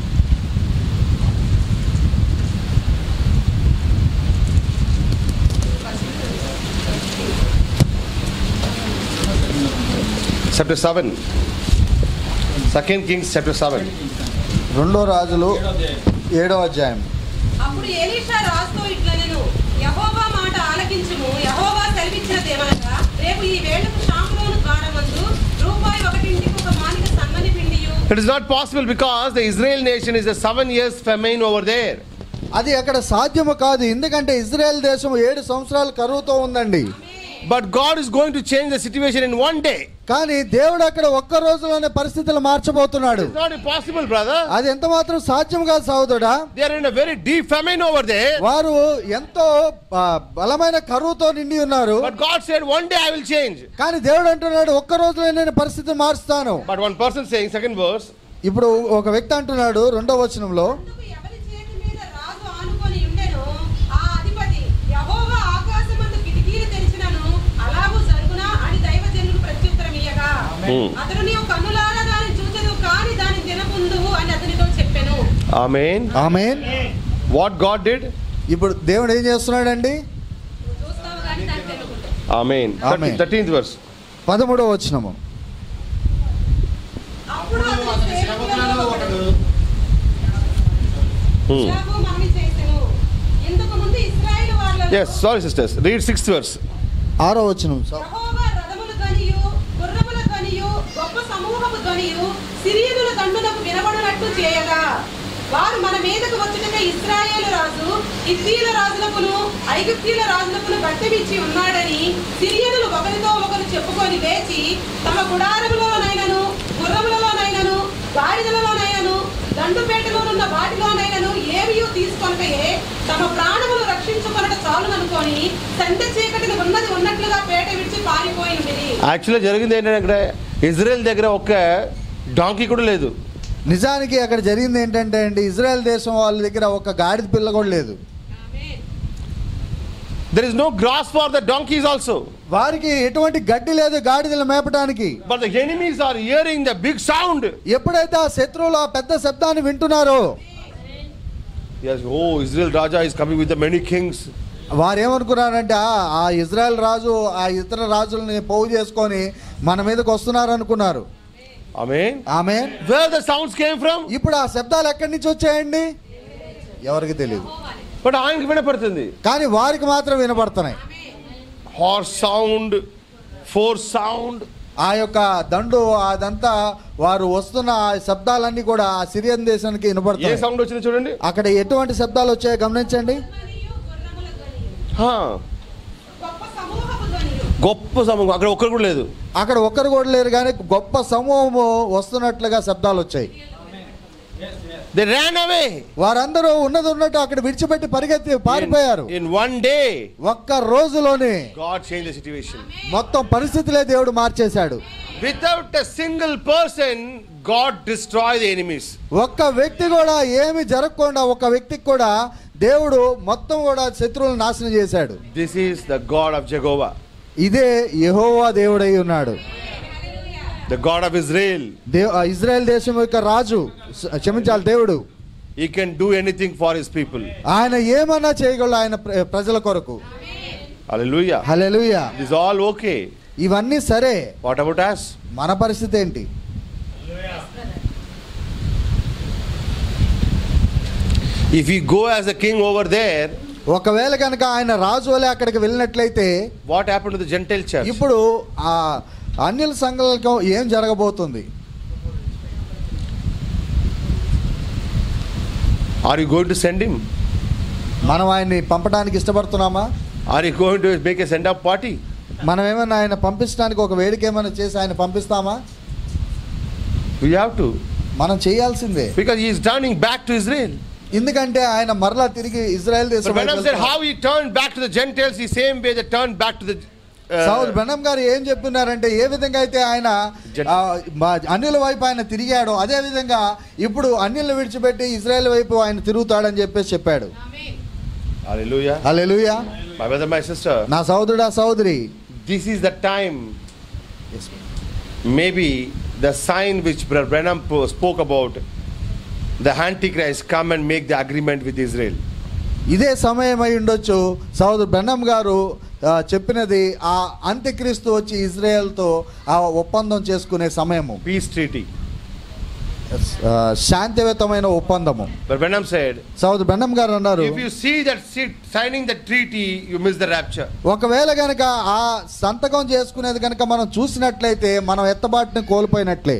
chapter seven second Kings chapter seven రెండో రాజులు ఏడో అధ్యాయం. ఏడో అధ్యాయం అప్పుడు ఎలీషా రాజుతో ఇట్లనెను యహోవా మాట ఆలకించుము యహోవా సెలవిచ్చినదేమనగా రేపు ఈ వేళకు షాంలోను ద్వారమందు రూపాయి ఒకటింటికి ఒక మానిక సన్నని పిండియు It is not possible because the Israel nation is a seven years famine over there. అది అక్కడ సాధ్యము కాదు ఎందుకంటే ఇజ్రాయెల్ దేశం ఏడు సంవత్సరాలు కరువుతో ఉందండి But God is going to change the situation in one day. కానీ దేవుడు అక్కడ ఒక్క రోజులోనే పరిస్థితులు మార్చబోతున్నాడు It's not impossible, brother. అది ఎంత మాత్రం సాధ్యం కాదు సహోదరుడా They are in a very deep famine over there. వారు ఎంతో ఆ, బలమైన కరువుతో నిండి ఉన్నారు But God said, one day I will change. కానీ దేవుడు అంటున్నాడు ఒక్క రోజులో నేను పరిస్థితి మారుస్తాను But one person saying, second verse, ఇప్పుడు ఒక వ్యక్తి అంటున్నాడు రెండో వచనంలో అందుకు ఎవరి చేతి మీద రాజు ఆనుకొని ఉండెనో ఆ అధిపతి యెహోవా ఆకాశమందు కిటికీలు తెరిచినను అలాగూ జరుగునా అని దైవజనుడు ప్రత్యుత్తరం ఇయ్యగా Hmm. అతడు నీవు కన్నులారా దాన్ని చూచదు కాని దాని తినకుందు అని అతనితో చెప్పెను Amen. ఆమె What God did? ఇప్పుడు దేవుడు ఏం చేస్తున్నాడండి నువ్వు చూస్తావు కానీ దాన్ని తినకుందు Amen. Amen. 13th verse. పదమూడో వచనము అప్పుడు అతని అతని శ్రమకులలో ఒకడు Hmm. ఇలాగూ మనవి చేసెను ఇంతకు ముందు ఇశ్రాయేలు వాళ్ళలో Yes, sorry, sisters. Read sixth verse. ఆరో వచనం యెహోవా రథముల ధ్వనియు గుర్రముల ధ్వనియు గొప్ప సమూహపు ధ్వనియు సిరియనుల దండునకు వినబడినట్టు చేయగా వారు మన మీదకు వచ్చుటక ఇస్రాయేలు రాజు ఇత్తీల రాజులకును ఐగుప్తీల రాజులకును గట్టెమిచ్చి ఉన్నాడని సిరియనులు ఒకరితో ఒకరు చెప్పుకొని లేచి తమ గుడారములోనైనను గుర్రములలోనైనను గాడిదలలోనైనను దండుపేటలోనున్న వాటిలోనైనను ఏవియూ తీసుకొనకయే తమ ప్రాణములు రక్షించుకొనట చాలుననుకొని సంత చీకటిని ఉన్నది ఉన్నట్లుగా పేట విడిచి పారిపోయింది యాక్చువల్గా జరిగింది ఏంటంటే అక్కడ ఇజ్రాయెల్ దగ్గర ఒక్క డాంకీ కూడా లేదు నిజానికి అక్కడ జరిగింది ఏంటంటే అండి ఇజ్రాయెల్ దేశం వాళ్ళ దగ్గర ఒక గాడిద పిల్ల కూడా లేదు there is no grass for the donkeys also వారికి ఎటువంటి గడ్డి లేదు గాడిదలు మేపడానికి but the enemies are hearing the big sound ఎప్పుడైతే ఆ శత్రువులు ఆ పెద్ద శబ్దాన్ని వింటున్నారో yes oh Israel raja is coming with the many kings వారు ఏమనుకున్నారంటే ఆ, ఆ ఇజ్రాయెల్ రాజు ఆ ఇతర రాజుల్ని పోగు చేసుకొని మన మీదకి వస్తున్నారు అనుకున్నారు ఆమేన్ ఆమె where the sounds came from ఇప్పుడు ఆ శబ్దాలు ఎక్కడి నుంచి వచ్చాయండి ఎవరికి తెలియదు బట్ ఆయనకి వినపడుతుంది కానీ వారికి మాత్రం వినపడుతున్నాయి హార్స్ సౌండ్ ఫోర్ సౌండ్ ఆ యొక్క దండు అదంతా వారు వస్తున్న ఆ శబ్దాలన్నీ కూడా ఆ సిరియన్ దేశానికి ఏ వినపడుతున్నాయి సౌండ్ వచ్చింది చూడండి అక్కడ ఎటువంటి శబ్దాలు వచ్చాయో గమనించండి ధ్వనియు గుర్రముల ధ్వనియు హా, గొప్ప సమూహపు ధ్వనియు గొప్ప సమూహం అక్కడ ఒక్కరు కూడా లేదు అక్కడ ఒక్కరు కూడా లేరు కానీ గొప్ప సమూహము వస్తున్నట్లుగా శబ్దాలు వచ్చాయి దే ర్యాన్ అవే వారందరూ ఉన్నది ఉన్నట్టు అక్కడ విడిచిపెట్టి పరిగెత్తి పారిపోయారు ఇన్ వన్ డే ఒక్క రోజులోనే గాడ్ చేంజ్ ద సిచ్యువేషన్ మొత్తం పరిస్థితులే దేవుడు మార్చేశాడు without a single person God destroy the enemies ఒక్క వ్యక్తి కూడా ఏమి జరగకుండా ఒక వ్యక్తికి కూడా దేవుడు మొత్తం కూడా శత్రువులను నాశనం చేశాడు this is the God of Jehovah ఇదే యెహోవా దేవుడై ఉన్నాడు ద గాడ్ ఆఫ్ ఇజ్రాయెల్ దేవ్ ఆ ఇజ్రాయెల్ దేశం యొక్క రాజు స- క్షమించాలి దేవుడు ఈ can do anything for his people ఆయన ఏమన్నా చేయగలడు ఆయన ప్ర- ప్రజల కొరకు hallelujah hallelujah this all okay ఇవన్నీ సరే వాట్ అబౌట్ us మన పరిస్థితి ఏంటి if we go as a king over there ఒకవేళ కనుక ఆయన రాజు వలె అక్కడికి వెళ్ళినట్లయితే what happened to the gentile church ఇప్పుడు ఆ అన్యుల సంఘాలకు ఏం జరగబోతుంది are you going to send him మనం ఆయన్ని పంపడానికి ఇష్టపడుతున్నామా are you going to make a send up party మనం ఏమన్నా ఆయన పంపించడానికి ఒక వేడిక ఏమైనా చేసి ఆయన పంపిస్తామా We have to. మనం చేయాల్సిందే Because he is turning back to Israel. ఎందుకంటే ఆయన మరలా తిరిగి ఇజ్రాయెల్ But దేశం Branham said how he turned back to the Gentiles, the same way they turned back to the. సౌద్ Uh, బెనం గారు ఏం చెప్తున్నారంటే ఏ విధంగా అయితే ఆయన జన్- ఆ, మా- అన్యుల వైపు ఆయన తిరిగాడో అదే విధంగా ఇప్పుడు అన్యులను విడిచిపెట్టి ఇజ్రాయెల్ వైపు ఆయన తిరుగుతాడని చెప్పేసి చెప్పాడు ఆమేన్. hallelujah. Hallelujah My brother, my sister. నా సోదరుడా సోదరి This is the time. Maybe the sign which Brother Branham po- spoke about, the Antichrist come and make the agreement with Israel. ఇదే సమయం అయి ఉండొచ్చు సౌదరు బెన్నం గారు ఆ, చెప్పినది ఆ అంత్యక్రీస్తు వచ్చి ఇజ్రాయెల్తో ఆ ఒప్పందం చేసుకునే సమయము Peace treaty. ఆ, శాంతియుతమైన ఒప్పందము But Branham said, సౌదరు బెన్నం గారు అన్నారు if you see that sit- signing the treaty, you miss the rapture. ఒకవేళ గనక ఆ సంతకం చేసుకునేది కనుక మనం చూసినట్లయితే మనం ఎత్తబాటుని కోల్పోయినట్లే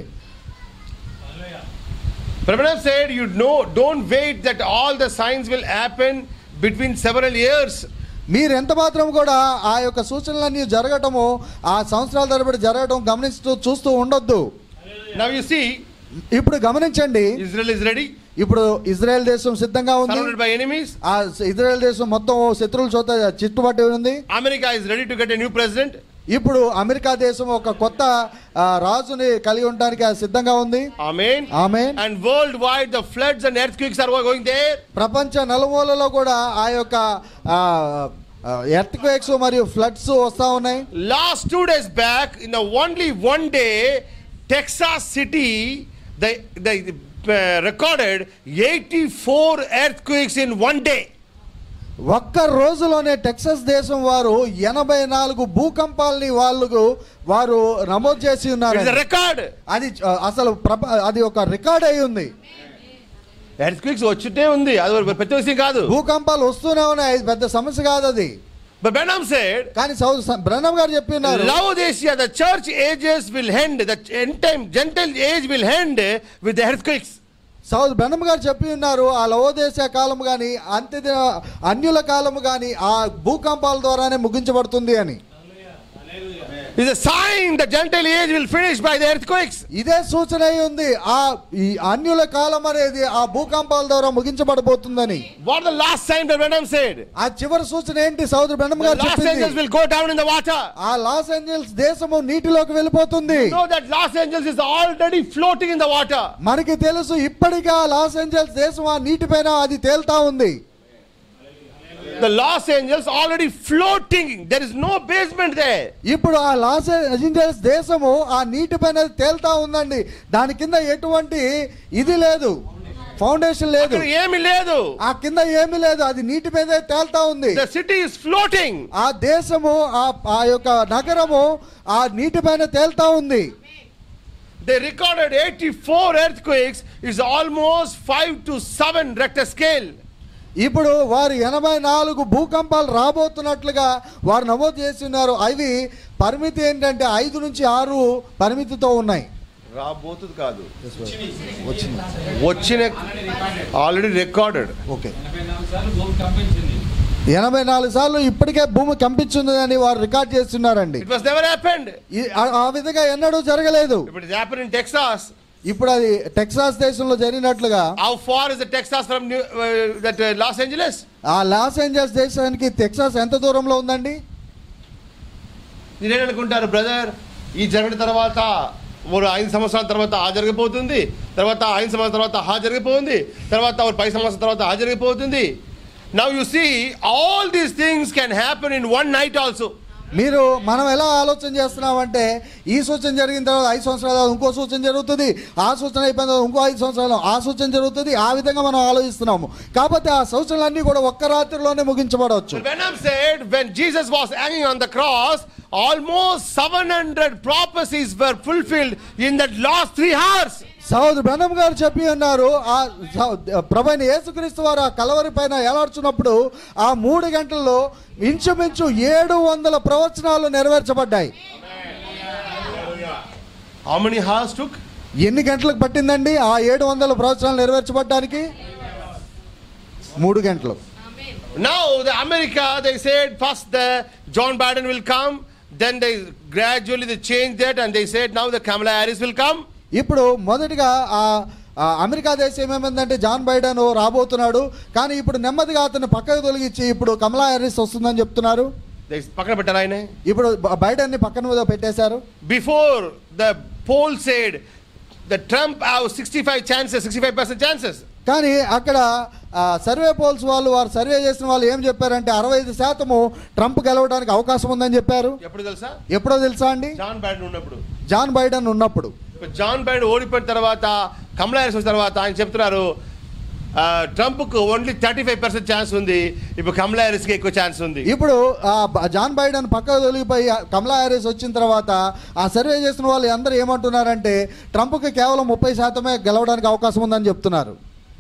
But Branham said, you know, don't wait that all the signs will happen between several years. మీరు ఎంత మాత్రం కూడా ఆ యొక్క సూచనలన్నీ జరగటము ఆ సంవత్సరాల తరబడి జరగటం గమనిస్తూ చూస్తూ ఉండొద్దు Now you see, ఇప్పుడు గమనించండి Israel is ready, ఇప్పుడు ఇజ్రాయెల్ దేశం సిద్ధంగా ఉంది surrounded by enemies. ఆ ఇజ్రాయెల్ దేశం మొత్తం శత్రువుల చోత చిట్టుబట్టి ఉంది America is ready to get a new president. ఇప్పుడు అమెరికా దేశం ఒక కొత్త ఆ, రాజుని కలిగి ఉండడానికి అది సిద్ధంగా ఉంది Amen. ఆమె And worldwide, the floods and earthquakes are going there. ప్రపంచ నలుమూలలో కూడా ఆ యొక్క ఎర్త్క్వేక్స్ మరియు ఫ్లడ్స్ వస్తా ఉన్నాయి Last two days back, in the only one day, Texas City, they, they uh, recorded 84 earthquakes in one day. ఒక్క రోజులోనే టెక్సస్ దేశం వారు ఎనభై నాలుగు భూకంపాలని వాళ్ళకు వారు నమోదు చేసి ఉన్నారు It's a record. అది ఆ, అసలు ప్రప అది ఒక రికార్డ్ అయి ఉంది ఎర్త్క్వేక్స్ వచ్చుటే ఉంది అది ఒక పెద్ద విషయం కాదు భూకంపాలు వస్తూనే ఉన్నాయి అది పెద్ద సమస్య కాదు అది But Branham said, కానీ సౌ బ్రహ్నం గారు చెప్పినారు Laodicea, the church ages will end, the end time, Gentile age will end with the earthquakes. సౌద్ బ్రహ్మ గారు చెప్పి ఉన్నారు ఆ లవోదేశ కాలం కానీ అంత్య అన్యుల కాలము కానీ ఆ భూకంపాల ద్వారానే ముగించబడుతుంది అని It's a sign the Gentile age will finish by the earthquakes. ఇదే సూచన అయి ఉంది ఆ ఈ అన్యుల కాలం అనేది ఆ భూకంపాల ద్వారా ముగించబడబోతుందని What the last sign that Branham said? ఆ చివరి సూచన ఏంటి సౌదరు బ్రహ్మ The గారు Los Angeles చెప్పింది will go down in the water. ఆ లాస్ ఏంజల్స్ దేశము నీటిలోకి వెళ్ళిపోతుంది You know that Los Angeles is already floating in the water. మనకి తెలుసు ఇప్పటికే ఆ లాస్ ఏంజల్స్ దేశం ఆ నీటిపైన అది తేల్తా ఉంది The Los Angeles already floating. There is no basement there. ఇప్పుడు ఆ లాస్ ఏంజల్స్ దేశము ఆ నీటిపైన తేల్తా ఉందండి దాని కింద ఎటువంటి ఇది లేదు ఫౌండేషన్ లేదు అక్కడ ఏమీ లేదు. ఆ కింద ఏమీ లేదు అది నీటి మీద తేల్తా ఉంది The city is floating. ఆ దేశము ఆ ఆ యొక్క నగరము ఆ నీటిపైన తేల్తా ఉంది They recorded 84 earthquakes. Is almost 5 to 7 Richter scale. ఇప్పుడు వారు ఎనభై నాలుగు భూకంపాలు రాబోతున్నట్లుగా వారు నమోదు చేసి ఉన్నారు అవి పరిమితి ఏంటంటే ఐదు నుంచి ఆరు పరిమితితో ఉన్నాయి రాబోతుంది కాదు వచ్చింది వచ్చిన ఆల్రెడీ రికార్డెడ్ ఓకే ఎనభై నాలుగు సార్లు భూమి కంపించింది ఎనభై నాలుగు సార్లు ఇప్పటికే భూమి కంపించింది అని వారు రికార్డ్ చేస్తున్నారండి ఇట్ వాస్ నెవర్ హ్యాపెండ్ ఈ- ఆ- ఆ విధంగా ఎన్నడూ జరగలేదు ఇప్పుడు ఇట్ హ్యాపెన్ ఇన్ టెక్సాస్ ఇప్పుడు అది టెక్సాస్ దేశంలో జరిగినట్లుగా how far is the Texas from that Los Angeles ఆ లాస్ ఏంజల్స్ దేశానికి టెక్సాస్ ఎంత దూరంలో ఉందండి మీరేమనుకుంటారు బ్రదర్ ఈ జరిగిన తర్వాత ఒక ఐదు సంవత్సరాల తర్వాత ఆ జరిగిపోతుంది తర్వాత ఐదు సంవత్సరాల తర్వాత ఆ జరిగిపోతుంది తర్వాత ఒక పది సంవత్సరాల తర్వాత ఆ జరిగిపోతుంది now you see all these things can happen in one night also మీరు మనం ఎలా ఆలోచన చేస్తున్నామంటే ఈ సూచన జరిగిన తర్వాత ఐదు సంవత్సరాల తర్వాత ఇంకో సూచన జరుగుతుంది ఆ సూచన అయిపోయిన తర్వాత ఇంకో ఐదు సంవత్సరాలు ఆ సూచన జరుగుతుంది ఆ విధంగా మనం ఆలోచిస్తున్నాము కాబట్టి ఆ సూచనలన్నీ కూడా ఒక్క రాత్రిలోనే ముగించబడవచ్చు Venom said when Jesus was hanging on the cross, almost 700 prophecies were fulfilled in that last three hours. సౌద్ బ్రహ్మ గారు చెప్పి ఉన్నారు ఆ ప్రభైన యేసుక్రీస్తు వారు ఆ కలవరి పైన ఎలాడుచున్నప్పుడు ఆ మూడు గంటల్లో ఇంచుమించు ఏడు వందల ప్రవచనాలు నెరవేర్చబడ్డాయి How many hours took? ఎన్ని గంటలకు పట్టిందండి ఆ ఏడు వందల ప్రవచనాలు నెరవేర్చబడ్డానికి మూడు గంటలు ఆమేన్ Now the America they said first the John Biden will come, Then they gradually they changed that and they said now the Kamala Harris will come. ఇప్పుడు మొదటిగా ఆ ఆ అమెరికా దేశం ఏమైందంటే జాన్ బైడెన్ రాబోతున్నాడు కానీ ఇప్పుడు నెమ్మదిగా అతను పక్కకు తొలగించి ఇప్పుడు కమలా హ్యారిస్ వస్తుందని చెప్తున్నారు They పక్కన పెట్టారు ఆయన ఇప్పుడు బ- బైడెన్ని పక్కన మీద పెట్టేశారు Before the poll said the Trump have 65 chances, 65% chances. కానీ అక్కడ ఆ, సర్వే పోల్స్ వాళ్ళు వారు సర్వే చేసిన వాళ్ళు ఏం చెప్పారంటే అరవై ఐదు శాతము ట్రంప్ గెలవడానికి అవకాశం ఉందని చెప్పారు ఎప్పుడు తెలుసా ఎప్పుడో తెలుసా అండి జాన్ బైడెన్ ఉన్నప్పుడు జాన్ బైడెన్ ఉన్నప్పుడు ఇప్పుడు జాన్ బైడెన్ ఓడిపోయిన తర్వాత కమలా హ్యారిస్ వచ్చిన తర్వాత ఆయన చెప్తున్నారు ఆ, ట్రంప్కు only thirty five percent chance ఉంది ఇప్పుడు కమలా హ్యారిస్కి ఎక్కువ ఛాన్స్ ఉంది ఇప్పుడు ఆ, బ- జాన్ బైడెన్ పక్కకు తొలగిపోయి ఆ కమలా హ్యారిస్ వచ్చిన తర్వాత ఆ సర్వే చేసిన వాళ్ళు అందరూ ఏమంటున్నారంటే ట్రంప్కి కేవలం ముప్పై శాతమే గెలవడానికి అవకాశం ఉందని చెప్తున్నారు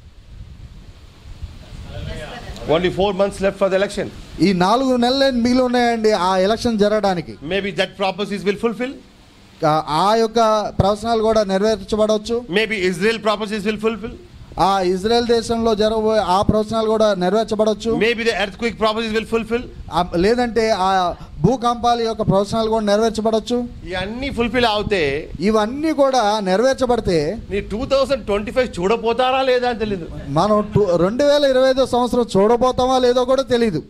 only four months left for the election ఈ నాలుగు నెలలే మిగిలి ఉన్నాయండి ఆ ఎలక్షన్ జరగడానికి maybe that properties will fulfil ఆ- ఆ యొక్క ప్రవచనాలు కూడా నెరవేర్చబడవచ్చు maybe Israel properties will fulfil ఆ ఇజ్రాయెల్ దేశంలో జరగబోయే ఆ ప్రవచనాలు కూడా నెరవేర్చబడవచ్చు maybe the earthquake properties will fulfil ఆ- లేదంటే ఆ భూకంపాల యొక్క ప్రవచనాలు కూడా నెరవేర్చబడవచ్చు ఇవన్నీ ఫుల్ఫిల్ అవుతే ఇవన్నీ కూడా నెరవేర్చబడితే నీ టూ థౌసండ్ ట్వంటీ ఫైవ్ చూడపోతారా లేదా అని తెలియదు మనం టు- రెండు వేల ఇరవై ఐదో సంవత్సరం చూడబోతామా లేదో కూడా తెలియదు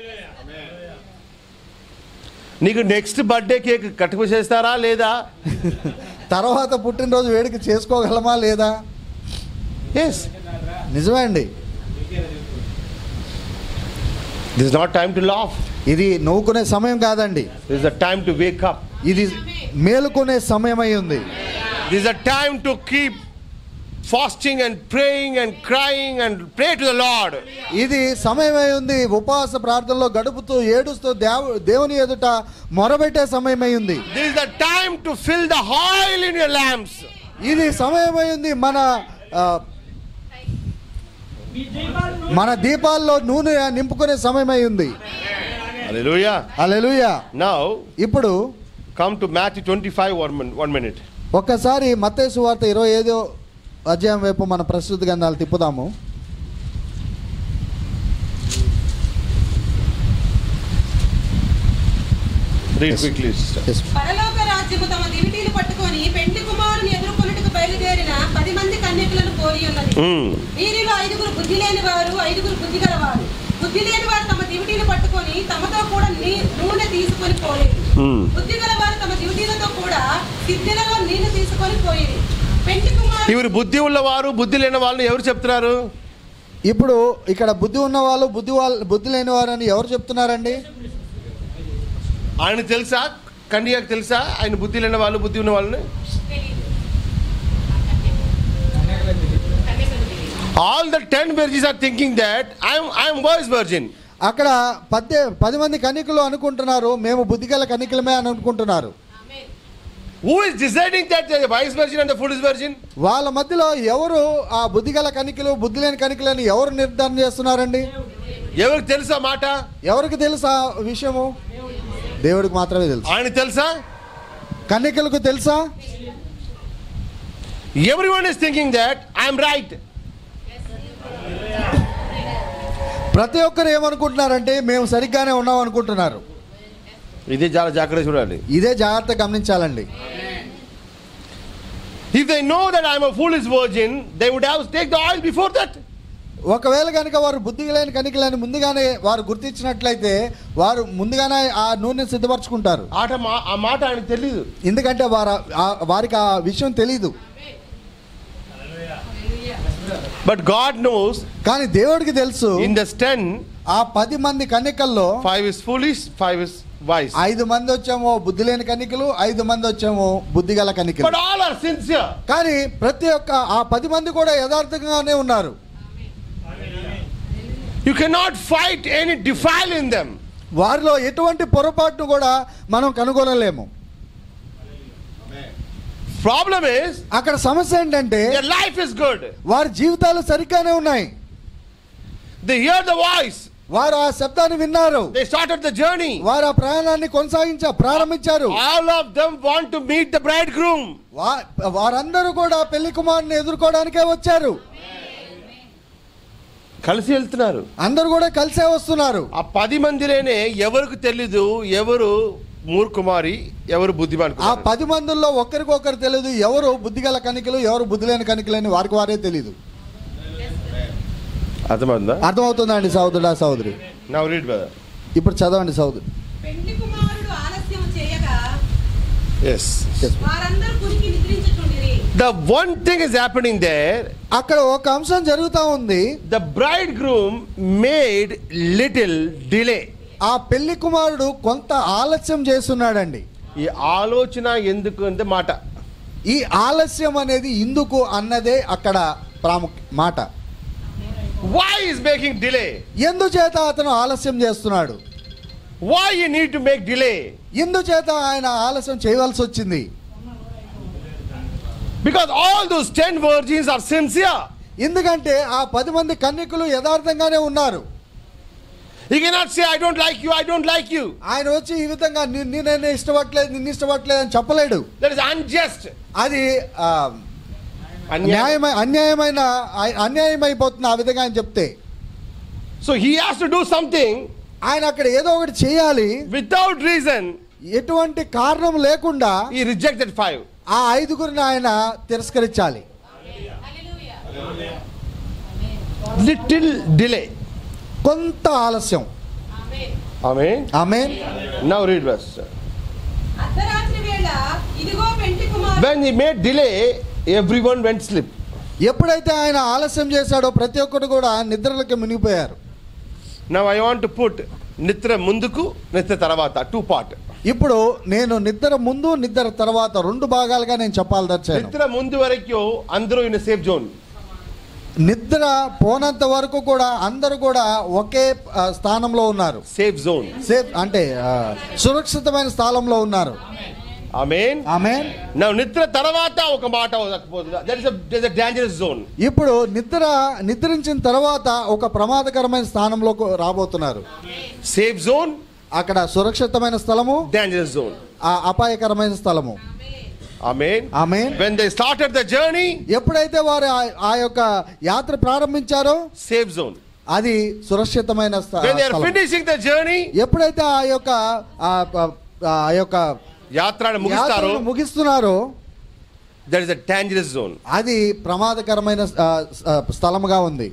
నీకు నెక్స్ట్ బర్త్డే కేక్ కట్టుకు చేస్తారా లేదా తర్వాత పుట్టినరోజు వేడుక చేసుకోగలమా లేదా ఎస్ నిజమే అండి this not time to laugh ఇది నవ్వుకునే సమయం కాదండి this the time to wake up ఇది మేలుకునే సమయం అయి ఉంది this the time to keep fasting and praying and crying and pray to the Lord ఇది సమయం అయి ఉంది ఉపవాస ప్రార్థనలో గడుపుతూ ఏడుస్తూ దేవు దేవుని ఎదుట మొరబెట్టే సమయం అయి ఉంది this is the time to fill the oil in your lamps ఇది సమయం అయి ఉంది మన ఆ, మన దీపాల్లో నూనె నింపుకునే సమయం అయి ఉంది హల్లెలూయా అలెలుయ నౌ ఇప్పుడు come to Matthew 25 one one minute ఒక్కసారి మత్తేసు వార్త ఇరవై ఐదో అధ్యాయం వైపు మన ప్రస్తుత గంధాలు తిప్పుదాము రీడ్ క్విక్లీ సిస్టర్ Yes. పరలోక రాజ్యము తమ దివిటీలు పట్టుకొని పెండి కుమారుని ఎదుర్కొన్నట్టుకు బయలుదేరిన పది మంది కన్యకులను పోలి ఉన్నది వీరిలో ఐదుగురు బుద్ధి లేని వారు ఐదుగురు బుద్ధి గలవారు బుద్ధి లేని వారు తమ దివిటీలు పట్టుకొని తమతో కూడా నీ- నూనె తీసుకొని పోలేదు బుద్ధి గలవారు తమ దివిటీలతో కూడా సిద్ధిలలో నీళ్లు తీసుకొని పోయేది పెండి కుమారు ఇವರು బుద్ధి ఉన్నవారు బుద్ధి లేని వాళ్ళని ఎవరు చెప్తున్నారు ఇప్పుడు ఇక్కడ బుద్ధి ఉన్న వాళ్ళు బుద్ధి వాళ్ళు బుద్ధి లేని వారు అని ఎవరు చెప్తున్నారండి ఆయన తెలుసా కన్యాకు తెలుసా ఆయన బుద్ధి లేని వాళ్ళు బుద్ధి ఉన్న వాళ్ళని all the ten virgins are thinking that I'm I'm wise virgin అక్కడ పద్దె పది మంది కనికలు అనుకుంటున్నారు మేము బుద్ధిగల కనికలమే అని అనుకుంటున్నారు who is deciding that wise virgin and fool is virgin వాళ్ళ మధ్యలో ఎవరు ఆ బుద్ధిగల కనికలు బుద్ధి లేని కనికలని ఎవరు నిర్ధారణ చేస్తున్నారండి ఎవరికి తెలుసా మాట ఎవరికి తెలుసా విషయము దేవుడికి మాత్రమే తెలుసు ఆయన తెలుసా కన్యకలకు తెలుసా every one is thinking that I'm right ప్రతి ఒక్కరు ఏమనుకుంటున్నారంటే మేము సరిగ్గానే ఉన్నాం అనుకుంటున్నారు ఇది చాలా జాగ్రత్త చూడాలి ఇదే జాగ్రత్త గమనించాలండి if they know that I'm fool is virgin they would have take the oil before that ఒకవేళ కనుక వారు బుద్ధి లేని కనికలని ముందుగానే వారు గుర్తించినట్లయితే వారు ముందుగానే ఆ నూనె సిద్ధపరచుకుంటారు ఆట మా ఆ మాట ఆయనకు తెలియదు ఎందుకంటే వారు ఆ- వారికి ఆ విషయం తెలియదు బట్ గాడ్ నోస్ కానీ దేవుడికి తెలుసు ఇన్ ద టెన్ ఆ పది మంది కన్యకల్లో five is foolish five is wise ఐదు మంది వచ్చేమో బుద్ధి లేని కన్నికలు ఐదు మంది వచ్చేమో బుద్ధి గల కన్నికలు బట్ ఆల్ ఆర్ సిన్సియర్ కానీ ప్రతి ఒక్క ఆ పది మంది కూడా యథార్థంగానే ఉన్నారు you cannot find any defile in them వారిలో ఎటువంటి పొరపాటును కూడా మనం కనుగొనలేము ప్రాబ్లమ్ ఇస్ అక్కడ సమస్య ఏంటంటే యర్ లైఫ్ ఇస్ గుడ్ వారి జీవితాలు సరిగ్గానే ఉన్నాయి దే హియర్ ద వాయిస్ వారు ఆ శబ్దాన్ని విన్నారు దే స్టార్టెడ్ ద జర్నీ వారు ఆ ప్రయాణాన్ని కొనసాగించ ప్రారంభించారు all of them want to meet the braid bridegroom వా- వారందరూ కూడా పెళ్లి కుమారుని ఎదుర్కోవడానికే వచ్చారు కలిసి వెళ్తున్నారు అందరూ కూడా కలిసే వస్తున్నారు ఆ పది మందిలోనే ఎవరికి తెలీదు ఎవరు మూర్ఖుమారి ఎవరు బుద్ధిమాన్ ఆ పది మందుల్లో ఒక్కరికొకరు తెలియదు ఎవరు బుద్ధిగల కనికలు ఎవరు బుద్ధి లేని కనికలని వారికి వారే తెలియదు అర్థమవుతుందా అర్థమవుతుందా అండి సహోదరుడా సహోదరి నా రీడ్ బ్రదర్ ఇప్పుడు చదవండి సహోదరి పెండ్లి కుమారుడు ఆలస్యం చేయగా ఎస్ వారందరూ కునికి నిద్రించుచుండిరి the one thing is happening there అక్కడ ఒక అంశం జరుగుతూ ఉంది the braid bridegroom made little delay ఆ పెళ్లి కుమారుడు కొంత ఆలస్యం చేస్తున్నాడండి ఈ ఆలోచన ఎందుకు అంటే మాట ఈ ఆలస్యం అనేది ఇందుకు అన్నదే అక్కడ ప్రాముఖ్య మాట వై ఇస్ మేకింగ్ డిలే ఎందుచేత అతను ఆలస్యం చేస్తున్నాడు why you need to make delay ఎందుచేత ఆయన ఆలస్యం చేయవలసి వచ్చింది because all those ten virgins are sincere ఎందుకంటే ఆ పది మంది కన్యకులు యథార్థంగానే ఉన్నారు you cannot say I don't like you I don't like you ఆయన వచ్చి ఈ విధంగా "ని- ని- నేను ఇష్టపడలేదు నిన్ను ఇష్టపడలేదు అని చెప్పలేడు దట్ ఇస్ అన్జస్ట్ అది ఆ, న్యాయమై అన్యాయమైన ఆ- అన్యాయమైపోతుంది ఆ విధంగా ఆయన చెప్తే so he has to do something ఆయన అక్కడ ఏదో ఒకటి చేయాలి వితౌట్ రీజన్ ఎటువంటి కారణం లేకుండా ఈ రిజెక్టెడ్ ఫైవ్ ఆ ఐదుగురిని ఆయన తిరస్కరించాలి లిటిల్ డిలే కొంత ఆలస్యం ఆమె ఆమె నౌ రీడ్ బస్ అర్ధరాత్రి వేళ ఇదిగో పెండ్లి కుమారుడు when he made delay every one went sleep ఎప్పుడైతే ఆయన ఆలస్యం చేశాడో ప్రతి ఒక్కరు కూడా నిద్రలకి మునిగిపోయారు నవ్ ఐ వాంట్ పుట్ నిద్ర ముందుకు నిద్ర తర్వాత టూ పార్ట్ ఇప్పుడు నేను నిద్ర ముందు నిద్ర తర్వాత రెండు భాగాలుగా నేను చెప్పాలదర్చాను నిద్ర ముందు వరకు అందరూ ఇన్ సేఫ్ జోన్ నిద్ర పోనంత వరకు కూడా అందరూ కూడా ఒకే ఆ, స్థానంలో ఉన్నారు సేఫ్ జోన్ సేఫ్ అంటే ఆ, సురక్షితమైన స్థానంలో ఉన్నారు ఆమెన్ ఆమె నా నిద్ర తర్వాత ఒక మాట దట్ ఇస్ డేంజరస్ జోన్ ఇప్పుడు నిద్ర నిద్రించిన తర్వాత ఒక ప్రమాదకరమైన స్థానంలోకి రాబోతున్నారు సేఫ్ జోన్ అక్కడ సురక్షితమైన స్థలము డేంజరస్ జోన్ ఆ అపాయకరమైన స్థలము ఆమెన్ ఆమె when they started the journey ఎప్పుడైతే వారు ఆ- ఆ యొక్క యాత్ర ప్రారంభించారో సేఫ్ జోన్ అది సురక్షితమైన స్థ- వెన్ దే ఆర్ స్థలం. ఫినిషింగ్ ద జర్నీ ఎప్పుడైతే ఆ యొక్క ఆ- ఆ- ఆ యొక్క యాత్రను ముగిస్తారు యాత్రను ముగిస్తున్నారో that is the dangerous zone అది ప్రమాదకరమైన ఆ, ఆ, స్థలముగా ఉంది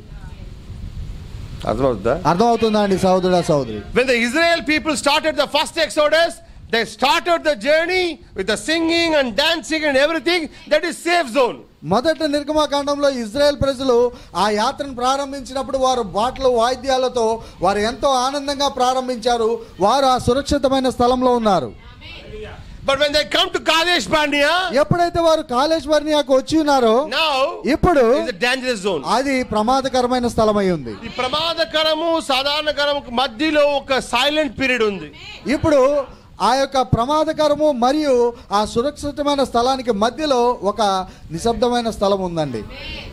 అర్థమవుతుందా అర్థమవుతుందా అండి సహోదరుడా సహోదరి When the Israel people started the first Exodus, they started the journey with the singing and dancing and everything. That is safe zone. మొదట నిర్గమాకాండంలో ఇజ్రాయెల్ ప్రజలు ఆ యాత్రను ప్రారంభించినప్పుడు వారు బాటలు వాయిద్యాలతో వారు ఎంతో ఆనందంగా ప్రారంభించారు వారు ఆ సురక్షితమైన స్థలంలో ఉన్నారు But when they come to Kadesh Barnea, ఎప్పుడైతే వారు కాళేశ్వరియాకు వచ్చి ఉన్నారో now ఇప్పుడు is a dangerous zone. అది ప్రమాదకరమైన స్థలమై ఉంది ఈ ప్రమాదకరము సాధారణకరము మధ్యలో ఒక సైలెంట్ పీరియడ్ ఉంది ఇప్పుడు ఆ యొక్క ప్రమాదకరము మరియు ఆ సురక్షితమైన స్థలానికి మధ్యలో ఒక నిశ్శబ్దమైన స్థలం ఉందండి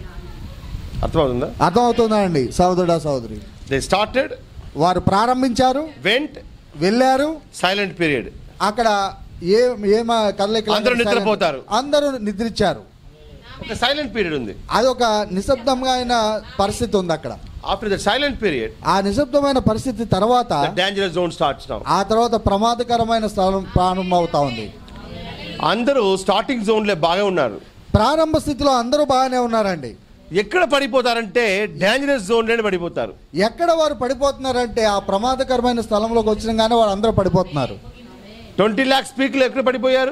అర్థమవుతుందా అర్థమవుతుందా అండి సహోదరుడా సహోదరి దే స్టార్టెడ్ వారు ప్రారంభించారు వెంట్ వెళ్ళారు సైలెంట్ పీరియడ్ అక్కడ ఏ ఏమ కదలికలు అందరూ నిద్రపోతారు. అందరూ నిద్రించారు ఒక సైలెంట్ పీరియడ్ ఉంది అదొక నిశ్శబ్దంగా అయిన పరిస్థితి ఉంది అక్కడ ఆఫ్టర్ ద సైలెంట్ పీరియడ్ ఆ నిశ్శబ్దమైన పరిస్థితి తర్వాత the dangerous zone starts now ఆ తర్వాత ప్రమాదకరమైన స్థలం ప్రారంభమవుతా ఉంది అందరూ స్టార్టింగ్ జోన్లో బాగా ఉన్నారు ప్రారంభ స్థితిలో అందరూ బాగానే ఉన్నారండి ఎక్కడ పడిపోతారంటే డేంజరస్ జోన్లోనే పడిపోతారు ఎక్కడ వారు పడిపోతున్నారంటే ఆ ప్రమాదకరమైన స్థలంలోకి వచ్చిన కానీ వారు అందరూ పడిపోతున్నారు ట్వంటీ ల్యాక్స్ పీపుల్ ఎక్కడ పడిపోయారు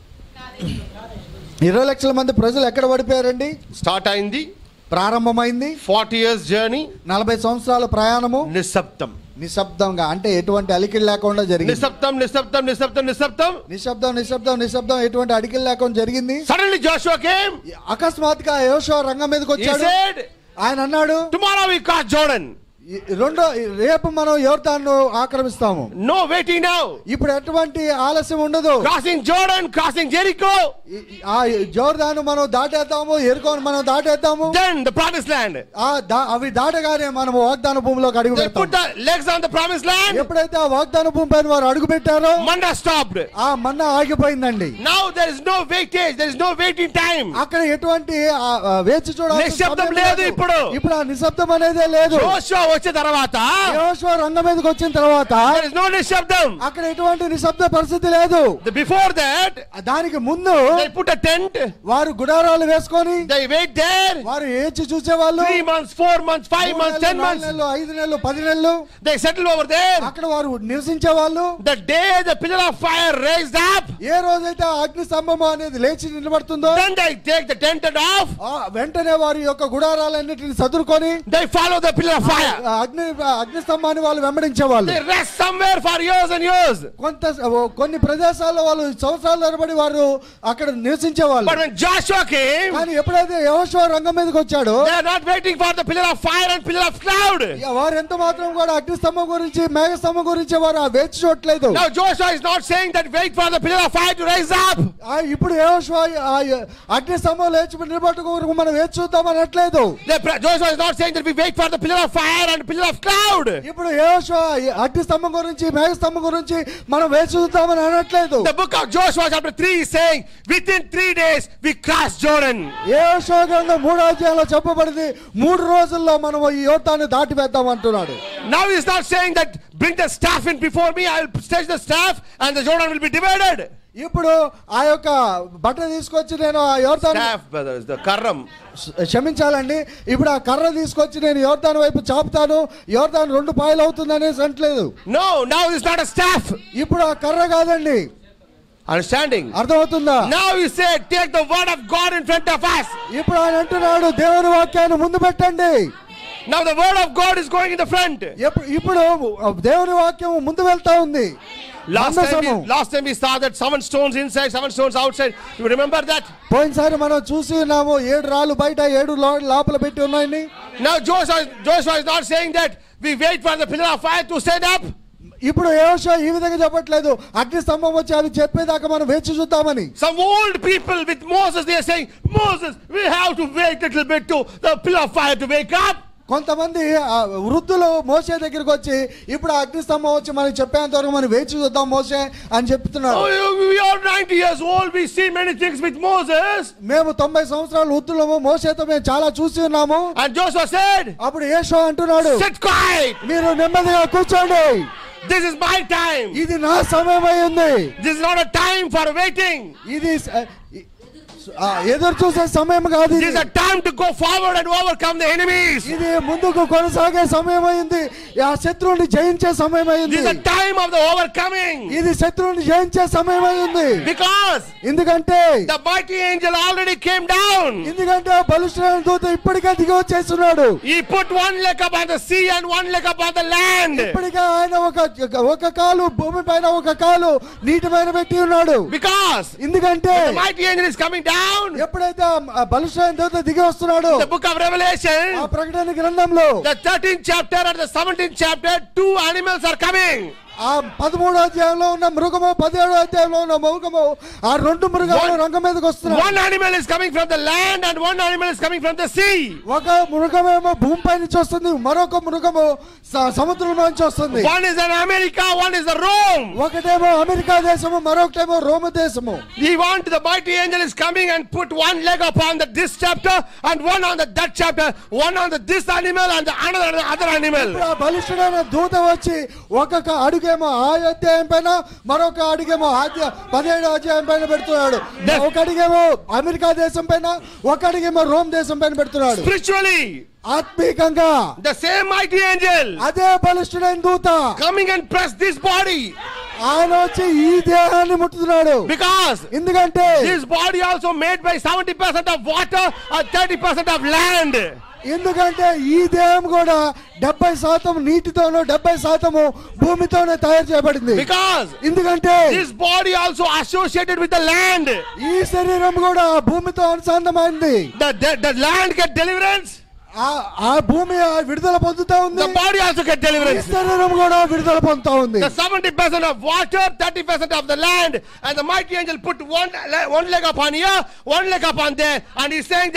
ఇరవై లక్షల మంది ప్రజలు ఎక్కడ పడిపోయారండి స్టార్ట్ అయింది ప్రారంభమైంది ఫార్టీ ఇయర్స్ జర్నీ నలభై సంవత్సరాల ప్రయాణము నిశ్శబ్దం నిశ్శబ్దంగా అంటే ఎటువంటి అలికిడి లేకుండా జరిగింది నిశ్శబ్దం నిశ్శబ్దం నిశ్శబ్దం నిశ్శబ్దం నిశ్శబ్దం నిశ్శబ్దం నిశ్శబ్దం ఎటువంటి అడిగిలు లేకుండా జరిగింది సడన్లీ జోషువా కేమ్ అకస్మాత్తుగా యోషో రంగం మీదకి he వచ్చాడు said ఆయన అన్నాడు tomorrow we cross jordan "ఈ- రెండో రేపు మనం యోర్దాను ఆక్రమిస్తాము no waiting now ఇప్పుడు ఎటువంటి ఆలస్యం ఉండదు crossing jordan crossing jericho ఈ- ఆ జోర్దాను మనం దాటేద్దాము ఎరుకోను మనం దాటేద్దాము then the promised land ఆ దా- అవి దాటగానే మనం వాగ్దాన భూమిలోకి అడుగు they put పెడతాం the legs on the promised land ఎప్పుడైతే ఆ వాగ్దాన భూమి పైన వారు అడుగు పెట్టారో manna stopped ఆ మన్న ఆగిపోయిందండి now there is no waitage there is no waiting time అక్కడ ఎటువంటి ఆ- ఆ వేచి చూడాలి నిశ్శబ్దం లేదు ఇప్పుడు. ఇప్పుడు ఆ నిశ్శబ్దం అనేదే లేదు జోషువా వచ్చిన తర్వాత యెహోషువ రంగం మీదకి వచ్చిన తర్వాత there is no నిశ్శబ్దం అక్కడ ఎటువంటి నిశ్శబ్ద పరిస్థితి లేదు బిఫోర్ దట్ దానికి ముందు they put a tent వారు గుడారాలు వేసుకొని they wait there వారు ఏచి చూసేవాళ్ళు three months four months five మూడు months నెలలు, ten నాలుగు months నెలలు ఐదు నెలలు పది నెలలు they settle over there అక్కడ వారు నివసించే వాళ్ళు the day the pillar of fire raised up ఏ రోజైతే ఆ అగ్ని స్తంభము అనేది లేచి నిలబడుతుందో then they take the tent and off ఆ వెంటనే వారి యొక్క గుడారాలన్నిటిని సదురుకొని they follow the pillar of fire ఆ అగ్ని ఆ అగ్ని స్తంభాన్ని వాళ్ళు వెంబడించే వాళ్ళు they rest somewhere for years and years కొంత కొన్ని ప్రదేశాల్లో వాళ్ళు సంవత్సరాల తరబడి వారు అక్కడ నివసించే వాళ్ళు but when Joshua came కానీ ఎప్పుడైతే యహోషువ రంగం మీదకి వచ్చాడో they are not waiting for the pillar of fire and pillar of cloud ఇక వారు ఎంత మాత్రం కూడా అగ్ని స్తంభం గురించి మేఘ స్తంభం గురించి వారు ఆ వేచి చూడట్లేదు now Joshua is not saying that wait for the pillar of fire to rise up ఆ ఇప్పుడు యెహోషువ ఆ అగ్ని స్తంభం లేచి నిలబట్టుకు వరకు మనం వేచి చూద్దాం అనట్లేదు The pre- Joshua is not saying that we wait for the pillar of fire and pillar of cloud. ఇప్పుడు యెహోషువ ఈ అగ్ని స్తంభం గురించి మేఘ స్తంభం గురించి మనం వేచి చూద్దామని అనట్లేదు The book of Joshua chapter 3 is saying within three days we cross Jordan. యెహోషువ గ్రంథం మూడో అధ్యాయంలో చెప్పబడింది మూడు రోజుల్లో మనం ఈ యోతాన్ని దాటి వేద్దాం అంటున్నాడు Now he's not saying that bring the staff in before me, I'll stretch the staff and the Jordan will be divided. ఇప్పుడు ఆ యొక్క బట్ట తీసుకొచ్చి నేను ఆ యోర్దాను Staff, brother, is the karram. క్షమించాలండి ఇప్పుడు ఆ కర్ర తీసుకొచ్చి నేను యోర్దాను వైపు చాపుతాను యోర్దాను రెండు పాయలు అవుతుంది అనేసి అంటలేదు No, now it's not a staff. ఇప్పుడు ఆ కర్ర కాదండి Understanding? అర్థమవుతుందా Now he said, take the word of God in front of us. ఇప్పుడు ఆయన అంటున్నాడు దేవుని వాక్యాన్ని ముందు పెట్టండి Now the word of God is going in the front. ఎప్పు- ఇప్పుడు దేవుని వాక్యం ముందు వెళ్తా ఉంది Last time, మందసము. we, last time we saw that seven stones inside, seven stones outside. You remember that? పోయినసారి మనం చూసి ఉన్నాము ఏడు రాళ్ళు బయట ఏడు లో- లోపల పెట్టి ఉన్నాయని Now Joshua, Joshua is not saying that we wait for the pillar of fire to stand up. ఇప్పుడు యోషువ ఈ విధంగా చెప్పట్లేదు అగ్ని స్తంభం వచ్చి అవి చెప్పేదాకా మనం వేచి చూద్దామని Some old people with Moses, they are saying, Moses, we have to wait a little bit to the pillar of fire to wake up. కొంతమంది ఆ వృద్ధులు మోసే దగ్గరికి వచ్చి ఇప్పుడు ఆ అగ్ని స్తంభం వచ్చి మనకి చెప్పేంత వరకు మనం వేచి చూద్దాం మోసే అని చెప్తున్నారు Oh, we are 90 years old, we see many things with Moses. మేము తొంభై సంవత్సరాల వృద్ధులము మోసేతో మేము చాలా చూసి ఉన్నాము And Joshua said, అప్పుడు ఏషో అంటున్నాడు Sit quiet, మీరు నెమ్మదిగా కూర్చోండి this is my time. ఇది నా సమయం అయి ఉంది This is not a time for waiting. ఇది స- ఇ- ఆ, ఎదురు చూసే సమయం కాదు This ఇది is a time to go forward and overcome the enemies. ఇది ముందుకు కొనసాగే సమయం అయింది ఆ శత్రువుని జయించే సమయం అయింది This is a time of the overcoming. ఇది శత్రువుని జయించే సమయం అయింది Because ఎందుకంటే the mighty angel already came down. ఎందుకంటే ఆ బలిష్ఠమైన దూత ఇప్పటికే దిగి వచ్చేస్తున్నాడు He put one leg up on the sea and one leg up on the land. ఇప్పటికే ఆయన ఒక ఒక కాలు భూమి పైన ఒక కాలు నీటి పైన పెట్టి ఉన్నాడు Because ఎందుకంటే the mighty angel is coming down. ఎప్పుడైతే ఆ బలిష్ఠమైన దూత దిగి వస్తున్నాడు The book of Revelation, ఆ ప్రకటన గ్రంథంలో the 13th chapter and the 17th chapter, two animals are coming. ఆ పదమూడో అధ్యాయంలో ఉన్న మృగము పదిహేడో అధ్యాయంలో ఉన్న మృగము ఆ రెండు మృగాలు One- రంగం మీదకి వస్తున్నాయి One animal is coming from the land and one animal is coming from the sea. ఒక మృగమేమో భూమిపై నుంచి వస్తుంది మరొక మృగము స- సముద్రం నుంచి వస్తుంది One is in America, one is the Rome. ఒకటేమో అమెరికా దేశము మరొకటేమో రోమ దేశము He want the mighty angel is coming and put one leg upon the this chapter and one on the that chapter, one on the this animal and the another on the other animal. ఇప్పుడు ఆ బలిష్ఠుడైన దూత వచ్చి ఒక్కొక్క అడుగేమో ఆ అధ్యాయం పైన మరొక అడుగేమో ఆద్య పదిహేడు అధ్యాయం పైన పెడుతున్నాడు Yes. ఒక అడిగేమో అమెరికా దేశం పైన ఒక అడిగేమో రోమ్ దేశం పైన పెడుతున్నాడు Spiritually, ఆత్మీకంగా the same mighty angel అదే బలిష్ఠుడైన దూత coming and press this body ఆయన వచ్చి ఈ దేహాన్ని ముట్టుతున్నాడు because ఎందుకంటే this body also made by 70% of water and 30% of land. ఎందుకంటే ఈ దేహం కూడా డెబ్బై శాతం నీటితోనూ డెబ్బై శాతము భూమితోనే తయారు చేయబడింది Because ఎందుకంటే this body also associated with the land. ఈ శరీరం కూడా భూమితో అనుసంధమైంది The, the, the land get deliverance, ఆ ఆ భూమి ఆ విడుదల పొందుతా ఉంది the body also get ఈ deliverance. శరీరం కూడా విడుదల పొందుతా ఉంది The 70% of water, 30% of the land, and the mighty angel put one, le- one leg upon here, one leg upon there, and he's saying that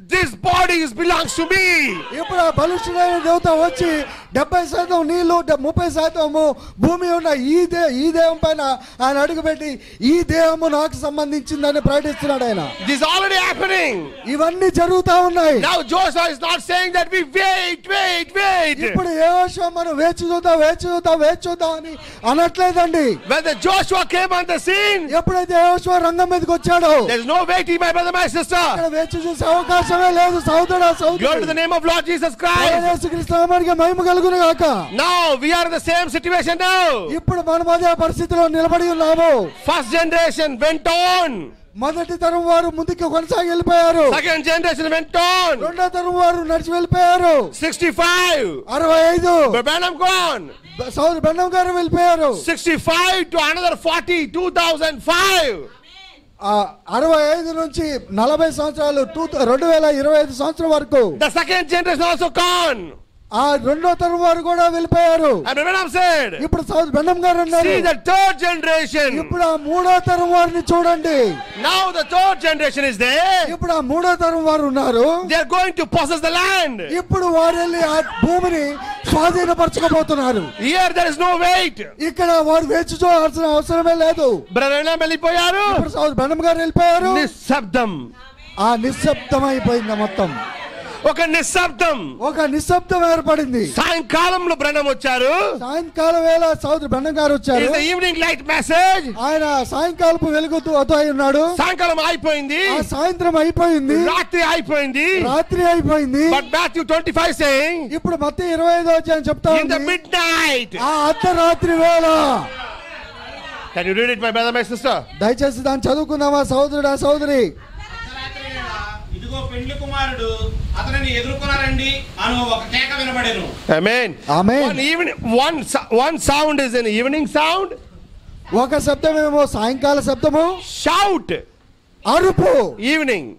this body is belongs to me. ఇప్పుడు ఆ బలుష్ఠుడైన దేవత వచ్చి డెబ్బై శాతం నీళ్లు డె- ముప్పై శాతము భూమి ఉన్న ఈ దే ఈ దేహం పైన ఆయన అడుగుపెట్టి ఈ దేహము నాకు సంబంధించిందని ప్రకటిస్తున్నాడు ఆయన This is already happening. ఇవన్నీ జరుగుతా ఉన్నాయి Now Joshua is not saying that we wait, wait, wait. ఇప్పుడు ఏ విషయం మనం వేచి చూద్దాం వేచి చూద్దాం వేచి చూద్దాం అని అనట్లేదండి When the Joshua came on the scene, ఎప్పుడైతే యోశువ రంగం మీదకి వచ్చాడో there's no waiting, my brother, my sister. అక్కడ వేచి చూసే అవకాశమే లేదు సహోదరా Glory to the name of Lord Jesus Christ. యేసుక్రీస్తునామానికి మహిమ కలుగును గాక Now we are in the same situation now. ఇప్పుడు మనం అదే పరిస్థితిలో నిలబడి ఉన్నాము First generation went on. మొదటి తరం వారు ముందుకు కొనసాగి వెళ్ళిపోయారు Second generation went on. రెండో తరం వారు నడిచి వెళ్ళిపోయారు 65. అరవై ఐదు But Branham gone. సౌదరి బెండం గారు వెళ్ళిపోయారు 65 to another 40, 2005. ఆ అరవై ఐదు నుంచి నలభై సంవత్సరాలు టూ రెండు వేల ఇరవై ఐదు సంవత్సరం వరకు The second generation also gone. ఆ రెండో తరం వారు కూడా వెళ్ళిపోయారు And Branham said, ఇప్పుడు సౌదరి బెండం గారు అన్నారు See the third generation. ఇప్పుడు ఆ మూడో తరం వారిని చూడండి Now the third generation is there. ఇప్పుడు ఆ మూడో తరం వారు ఉన్నారు They are going to possess the land. ఇప్పుడు వారు వెళ్ళి ఆ భూమిని స్వాధీనపరచుకోబోతున్నారు Here there is no wait. ఇక్కడ వారు వేచి చూడాల్సిన అవసరమే లేదు బ్రదర్ వెళ్ళిపోయారు ఇప్పుడు సౌదరి బెండం గారు వెళ్ళిపోయారు నిశ్శబ్దం ఆ నిశ్శబ్దం అయిపోయింది మొత్తం ఒక నిశ్శబ్దం ఒక నిశ్శబ్దం ఏర్పడింది సాయంకాలంలో బ్రహ్మ వచ్చారు సాయంకాలం వేళ సౌదరి బెండం గారు వచ్చారు is the evening light message ఆయన సాయంకాలపు వెలుగుతూ అతో అయి ఉన్నాడు సాయంకాలం అయిపోయింది ఆ సాయంత్రం అయిపోయింది రాత్రి అయిపోయింది రాత్రి అయిపోయింది but Matthew twenty five saying ఇప్పుడు మొత్తం ఇరవై ఐదో అధ్యాయం చెప్తా ఇన్ ద ఉంది మిడ్ నైట్ ఆ అర్ధరాత్రి వేళ can you read it my brother my sister దయచేసి దాన్ని చదువుకుందామా సహోదరుడా సహోదరి అర్ధరాత్రి వేళ ఇదిగో పెండ్లి కుమారుడు అతనిని ఎదుర్కొన్నారండి అను ఒక కేక వినబడెను amen amen. One evening one one sound is an evening sound ఒక శబ్దమేమో సాయంకాల శబ్దము షౌట్ అరుపు ఈవినింగ్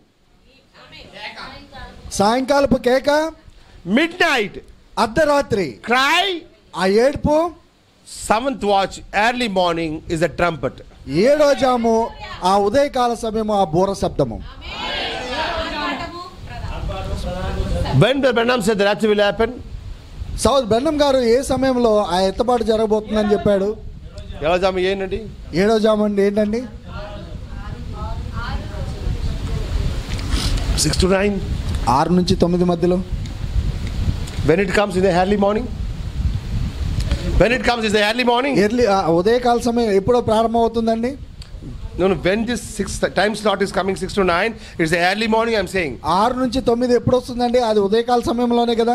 సాయంకాలపు కేక మిడ్ నైట్ అర్ధరాత్రి క్రై ఆ ఏడుపు seventh watch early morning is the trumpet ఏడో జాము ఆ ఉదయకాల సమయము ఆ బూర శబ్దము వెన్ ద బ్రహ్మ సెడ్ దట్ విల్ హ్యాపెన్ సౌద్ బెన్నం గారు ఏ సమయంలో ఆ ఎత్తపాటు జరగబోతుందని చెప్పాడు ఎలా జామ ఏంటండి ఏడో జాము అండి ఏంటండి సిక్స్ టు నైన్ ఆరు నుంచి తొమ్మిది మధ్యలో when it comes in the early morning when it comes is the early morning early ఆ ఉదయకాల సమయం ఎప్పుడో ప్రారంభం అవుతుందండి No, no, when this six time slot is coming six to nine, it's the early morning. I'm saying, ఆరు నుంచి తొమ్మిది ఎప్పుడు వస్తుందండి అది ఉదయకాల సమయంలోనే కదా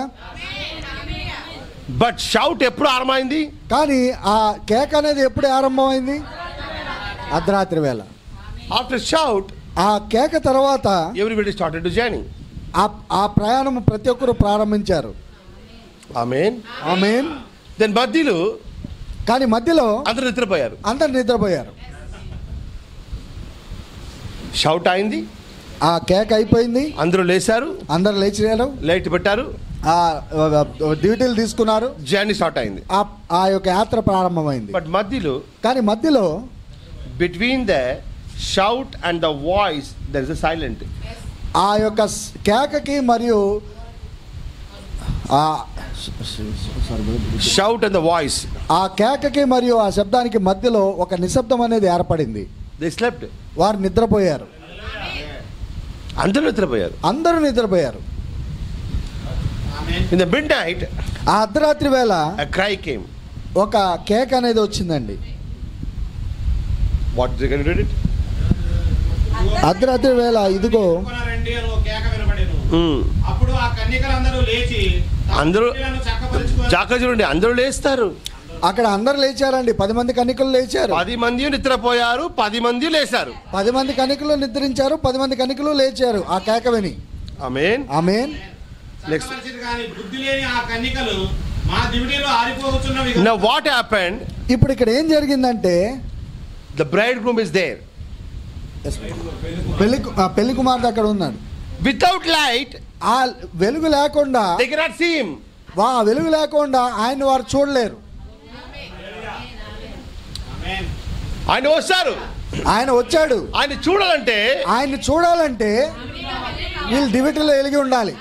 but shout ఎప్పుడు ఆరంభమైంది కానీ ఆ కేక్ అనేది ఎప్పుడు ఆరంభమైంది అర్ధరాత్రి వేళ After shout, ఆ కేక తర్వాత everybody started to journey. ఆ ఆ ప్రయాణం ప్రతి ఒక్కరు ప్రారంభించారు Amen. ఆమెన్ Then మధ్యలో కానీ మధ్యలో అందరూ నిద్రపోయారు అందరు నిద్రపోయారు షౌట్ అయింది ఆ కేక్ అయిపోయింది అందరూ లేచారు అందరు లేచినారు లైట్ పెట్టారు ఆ డ్యూటీలు తీసుకున్నారు జర్నీ స్టార్ట్ అయింది ఆ ఆ యొక్క యాత్ర ప్రారంభమైంది బట్ మధ్యలో కానీ మధ్యలో between the shout and the voice there is a silent ఆ యొక్క స్- కేకకి మరియు ఆ షౌట్ అండ్ ద వాయిస్ ఆ కేకకి మరియు ఆ శబ్దానికి మధ్యలో ఒక నిశ్శబ్దం అనేది ఏర్పడింది దే స్లెప్ట్ వారు నిద్రపోయారు అందరూ నిద్రపోయారు అందరూ నిద్రపోయారు ఇన్ ద మిడ్ నైట్ ఆ అర్ధరాత్రి వేళ క్రై కేమ్ ఒక కేక్ అనేది వచ్చిందండి వాట్ కెన్ రీడ్ ఇట్ అర్ధరాత్రి వేళ ఇదిగో ఎదుర్కొన్నారండి అని ఒక కేక వినబడెను అప్పుడు ఆ కన్యకలందరూ లేచి తమ అందరూ- పిల్లలను చక్కపరుచుకొని జాక చూడండి అందరూ లేస్తారు అక్కడ అందరు లేచారండి పది మంది కన్నికలు లేచారు పది మంది నిద్రపోయారు పది మంది లేచారు పది మంది కన్నికలు నిద్రించారు పది మంది కన్నికలు లేచారు ఆ కేక విని ఆమేన్ ఆమెన్ నెక్స్ట్ చక్కపరిచిరు కానీ బుద్ధి లేని ఆ కన్యకలు మా దివిటీలో ఆరిపోవచ్చున్నవి నౌ వాట్ హ్యాపెండ్ ఇప్పుడు ఇక్కడ ఏం జరిగిందంటే the braid groom is there పెళ్లి కు- ఆ పెళ్లి కుమార్తె అక్కడ ఉన్నాడు వితౌట్ లైట్ ఆ వెలుగు లేకుండా దే కెనాట్ సీ హిమ్ వా వెలుగు లేకుండా ఆయన వారు చూడలేరు ఆమేన్. ఆయన వస్తారు ఆయన వచ్చాడు ఆయన చూడాలంటే ఆయన చూడాలంటే వీళ్ళు దివిటిలో వెలిగి ఉండాలి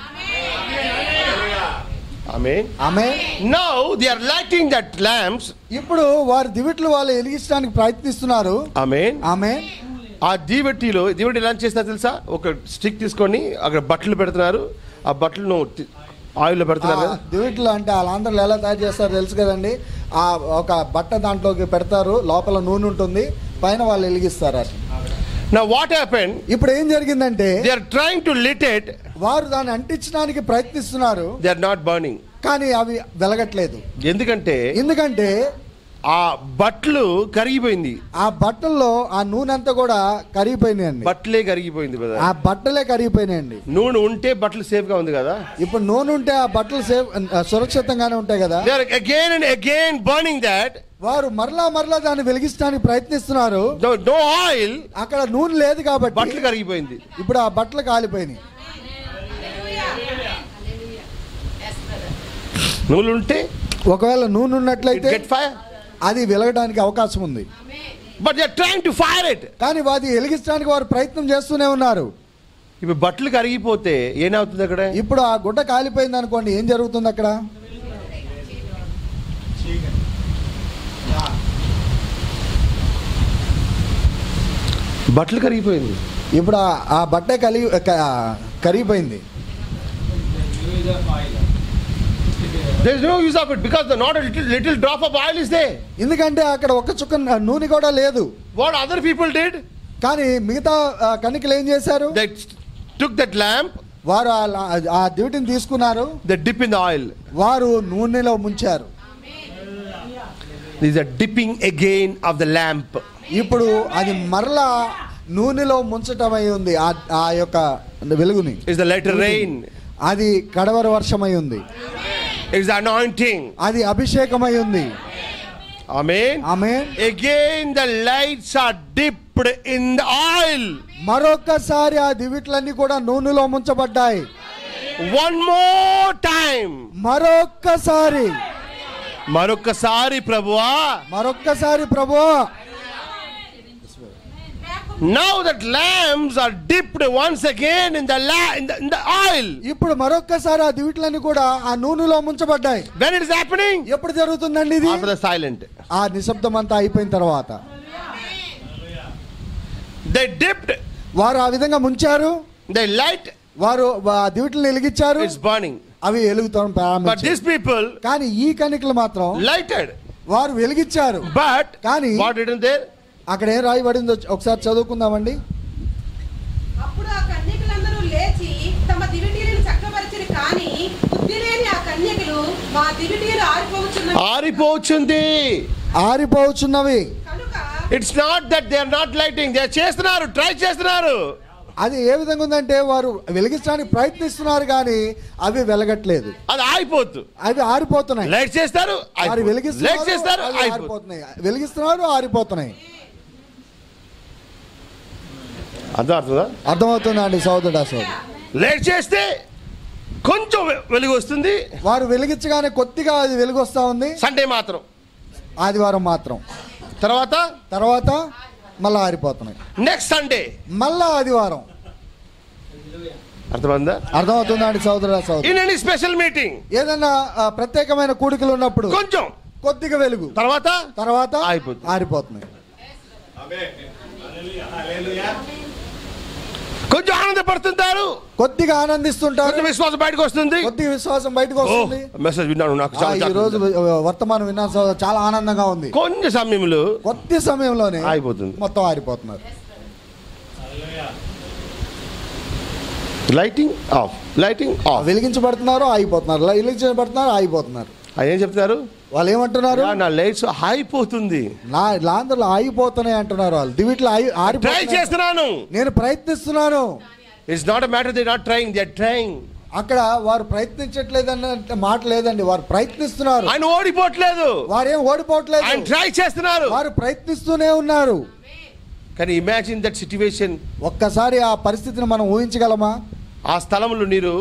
ఆమె ఆమె now they are lighting that lamps ఇప్పుడు వారి దివిట్లు వాళ్ళు వెలిగించడానికి ప్రయత్నిస్తున్నారు ఆమె ఆమె ఆ దీవెట్టిలో దీవెట్టి ఎలా చేస్తారు తెలుసా ఒక స్టిక్ తీసుకొని అక్కడ బట్టలు పెడుతున్నారు ఆ బట్టలను తి- ఆయిల్లో పెడుతున్నారు కదా దివిట్లు అంటే వాళ్ళ ఆంధ్రలో ఎలా తయారు చేస్తారో తెలుసు కదండి ఆ ఒక బట్ట దాంట్లోకి పెడతారు లోపల నూనె ఉంటుంది పైన వాళ్ళు వెలిగిస్తారు అది. నా వాట్ హ్యాపెన్ ఇప్పుడు ఏం జరిగిందంటే they are trying to lit it వారు దాన్ని అంటించడానికి ప్రయత్నిస్తున్నారు దే ఆర్ నాట్ బర్నింగ్ కానీ అవి వెలగట్లేదు ఎందుకంటే ఎందుకంటే ఆ బట్టలు కరిగిపోయింది ఆ బట్టల్లో ఆ నూనె అంతా కూడా కరిగిపోయినాయండి బట్టలే కరిగిపోయింది కదా ఆ బట్టలే కరిగిపోయినాయండి నూనె ఉంటే బట్టలు సేఫ్ గా ఉంది కదా ఇప్పుడు నూనె ఉంటే ఆ బట్టలు సేఫ్ ఆ, సురక్షితంగానే ఉంటాయి కదా they are again and again burning that వారు మరలా మరలా దాన్ని వెలిగించడానికి ప్రయత్నిస్తున్నారు నో ఆయిల్ అక్కడ నూనె లేదు కాబట్టి బట్టలు కరిగిపోయింది ఇప్పుడు ఆ బట్టలు కాలిపోయినాయి నూనె ఉంటే ఒకవేళ నూనె ఉన్నట్లయితే గెట్ ఫైర్ అది వెలగడానికి అవకాశం ఉంది but they are trying to fire it కానీ అది వెలిగించడానికి వారు ప్రయత్నం చేస్తూనే ఉన్నారు ఇప్పుడు బట్టలు కరిగిపోతే ఏమవుతుంది అక్కడ ఇప్పుడు ఆ గుడ్డ కాలిపోయింది అనుకోండి ఏం జరుగుతుంది అక్కడ బట్టలు కరిగిపోయింది ఇప్పుడు ఆ- ఆ బట్ట కలిగి క- కరిగిపోయింది use of oil there is no use of it because the not little little drop of oil is they ఎందుకంటే అక్కడ ఒక్క చుక్క నూనె కూడా లేదు వాట్ అదర్ పీపుల్ డిడ్ కానీ మిగతా ఆ, కన్నికలు ఏం చేశారు దే టుక్ దట్ ల్యాంప్ వారు ఆ లా- ఆ డ్యూటీని తీసుకున్నారు the dip in the oil వారు నూనెలో ముంచారు this the dipping again of the lamp ఇప్పుడు అది మరలా నూనెలో ముంచటమై ఉంది ఆ ఆ యొక్క వెలుగుని ఇస్ ద లెటర్ రెయిన్ అది కడవర వర్షమై ఉంది ఇస్ ద అనాయింటింగ్ అది అభిషేకమై ఉంది ఆమేన్ ఆమె again the lights are dipped in the oil మరొక్కసారి ఆ దివిట్లన్నీ కూడా నూనెలో ముంచబడ్డాయి వన్ మోర్ టైం మరొక్కసారి మరొకసారి ప్రభువా మరొక్కసారి ప్రభు now that lamps are dipped once again in the in the oil ఇప్పుడు మరొక్కసారి ఆ దివిట్లన్నీ కూడా ఆ నూనెలో ముంచబడ్డాయి వెన్ ఇట్ ఇస్ హ్యాపెనింగ్ ఎప్పుడు జరుగుతుందండి ఇది ఆఫ్టర్ ద సైలెంట్ ఆ నిశ్శబ్దం అంతా అయిపోయిన తర్వాత దే డిప్డ్ వారు ఆ విధంగా ముంచారు దే లైట్ వారు ఆ దివిట్లను వెలిగించారు ఇట్స్ బర్నింగ్ అవి వెలుగుతాం బట్ ప్రారంభించారు దిస్ పీపుల్ కానీ ఈ కణికలు మాత్రం లైటెడ్ వారు వెలిగించారు బట్ కానీ వాట్ రిటన్ దేర్ అక్కడ ఏం రాయబడిందో ఒకసారి చదువుకుందామండి అప్పుడు ఆ కన్యకలందరూ లేచి తమ దివిటీలను చక్కబరిచిరి కానీ బుద్ధి లేని ఆ కన్యకలు మా దివిటీలు ఆరిపోవచ్చున్నవి ఆరిపోవచ్చుంది ఆరిపోవచ్చున్నవి కనుక it's not that they are not lighting they చేస్తున్నారు ట్రై చేస్తున్నారు అది ఏ విధంగా ఉందంటే వారు వెలిగించడానికి ప్రయత్నిస్తున్నారు కానీ అవి వెలగట్లేదు అది ఆగిపోద్దు అవి ఆరిపోతున్నాయి లైట్ చేస్తారు వారు లైట్ వెలిగిస్తున్నారు చేస్తారు అవి ఆగిపోతుంది ఆరిపోతున్నాయి వెలిగిస్తున్నారు ఆరిపోతున్నాయి అర్థం అర్థదా అర్థమవుతుందా అండి సోదరుడా సోదరు లైట్ చేస్తే కొంచెం వె- వెలుగు వస్తుంది వారు వెలిగించగానే కొద్దిగా అది వెలుగు వస్తా ఉంది సండే మాత్రం ఆదివారం మాత్రం తర్వాత తర్వాత మళ్ళా ఆరిపోతున్నాయి నెక్స్ట్ సండే మళ్ళా ఆదివారం అర్థమైందా అర్థమవుతుందా అండి సోదరుడా సోదరు ఇన్ ఎనీ స్పెషల్ మీటింగ్ ఏదైనా ఆ, ప్రత్యేకమైన కూడికలు ఉన్నప్పుడు కొంచెం కొద్దిగా వెలుగు తర్వాత తర్వాత ఆరిపోతుంది. ఆరిపోతున్నాయి కొంచెం ఆనందపడుతుంటారు కొద్దిగా ఆనందిస్తుంటారు కొంచెం విశ్వాసం బయటకు వస్తుంది కొద్దిగా విశ్వాసం బయటకు ఓ వస్తుంది మెసేజ్ విన్నాను నాకు ఆ, చాలా ఈ రోజు వర్తమానం విన్నా సోదరు, చాలా ఆనందంగా ఉంది కొంచెం సమయంలో కొద్ది సమయంలోనే ఆగిపోతుంది. మొత్తం ఆరిపోతున్నారు లైటింగ్ ఆఫ్ లైటింగ్ ఆ, ఆఫ్ వెలిగించబడుతున్నారు ఆగిపోతున్నారు వెలిగించబడుతున్నారు ఆగిపోతున్నారు ఆయన ఏం చెప్తున్నారు వాళ్ళు ఏమంటున్నారు "యా, నా లైట్స్ ఆగిపోతుంది నా లాంధ్రలు ఆగిపోతున్నాయి అంటున్నారు వాళ్ళు దివిట్లు ఆగి ట్రై ఆరిపోతున్నాయి చేస్తున్నాను నేను ప్రయత్నిస్తున్నాను it's not matter they not trying they trying అక్కడ వారు ప్రయత్నించట్లేదన్న మాట లేదండి వారు ప్రయత్నిస్తున్నారు ఆయన ఓడిపోవట్లేదు వారేం ఆయన ఓడిపోవట్లేదు ట్రై చేస్తున్నారు వారు ప్రయత్నిస్తూనే ఉన్నారు కానీ ఇమాజిన్ దట్ సిచ్యువేషన్ ఒక్కసారి ఆ పరిస్థితిని మనం ఊహించగలమా ఆ స్థలంలో నీరు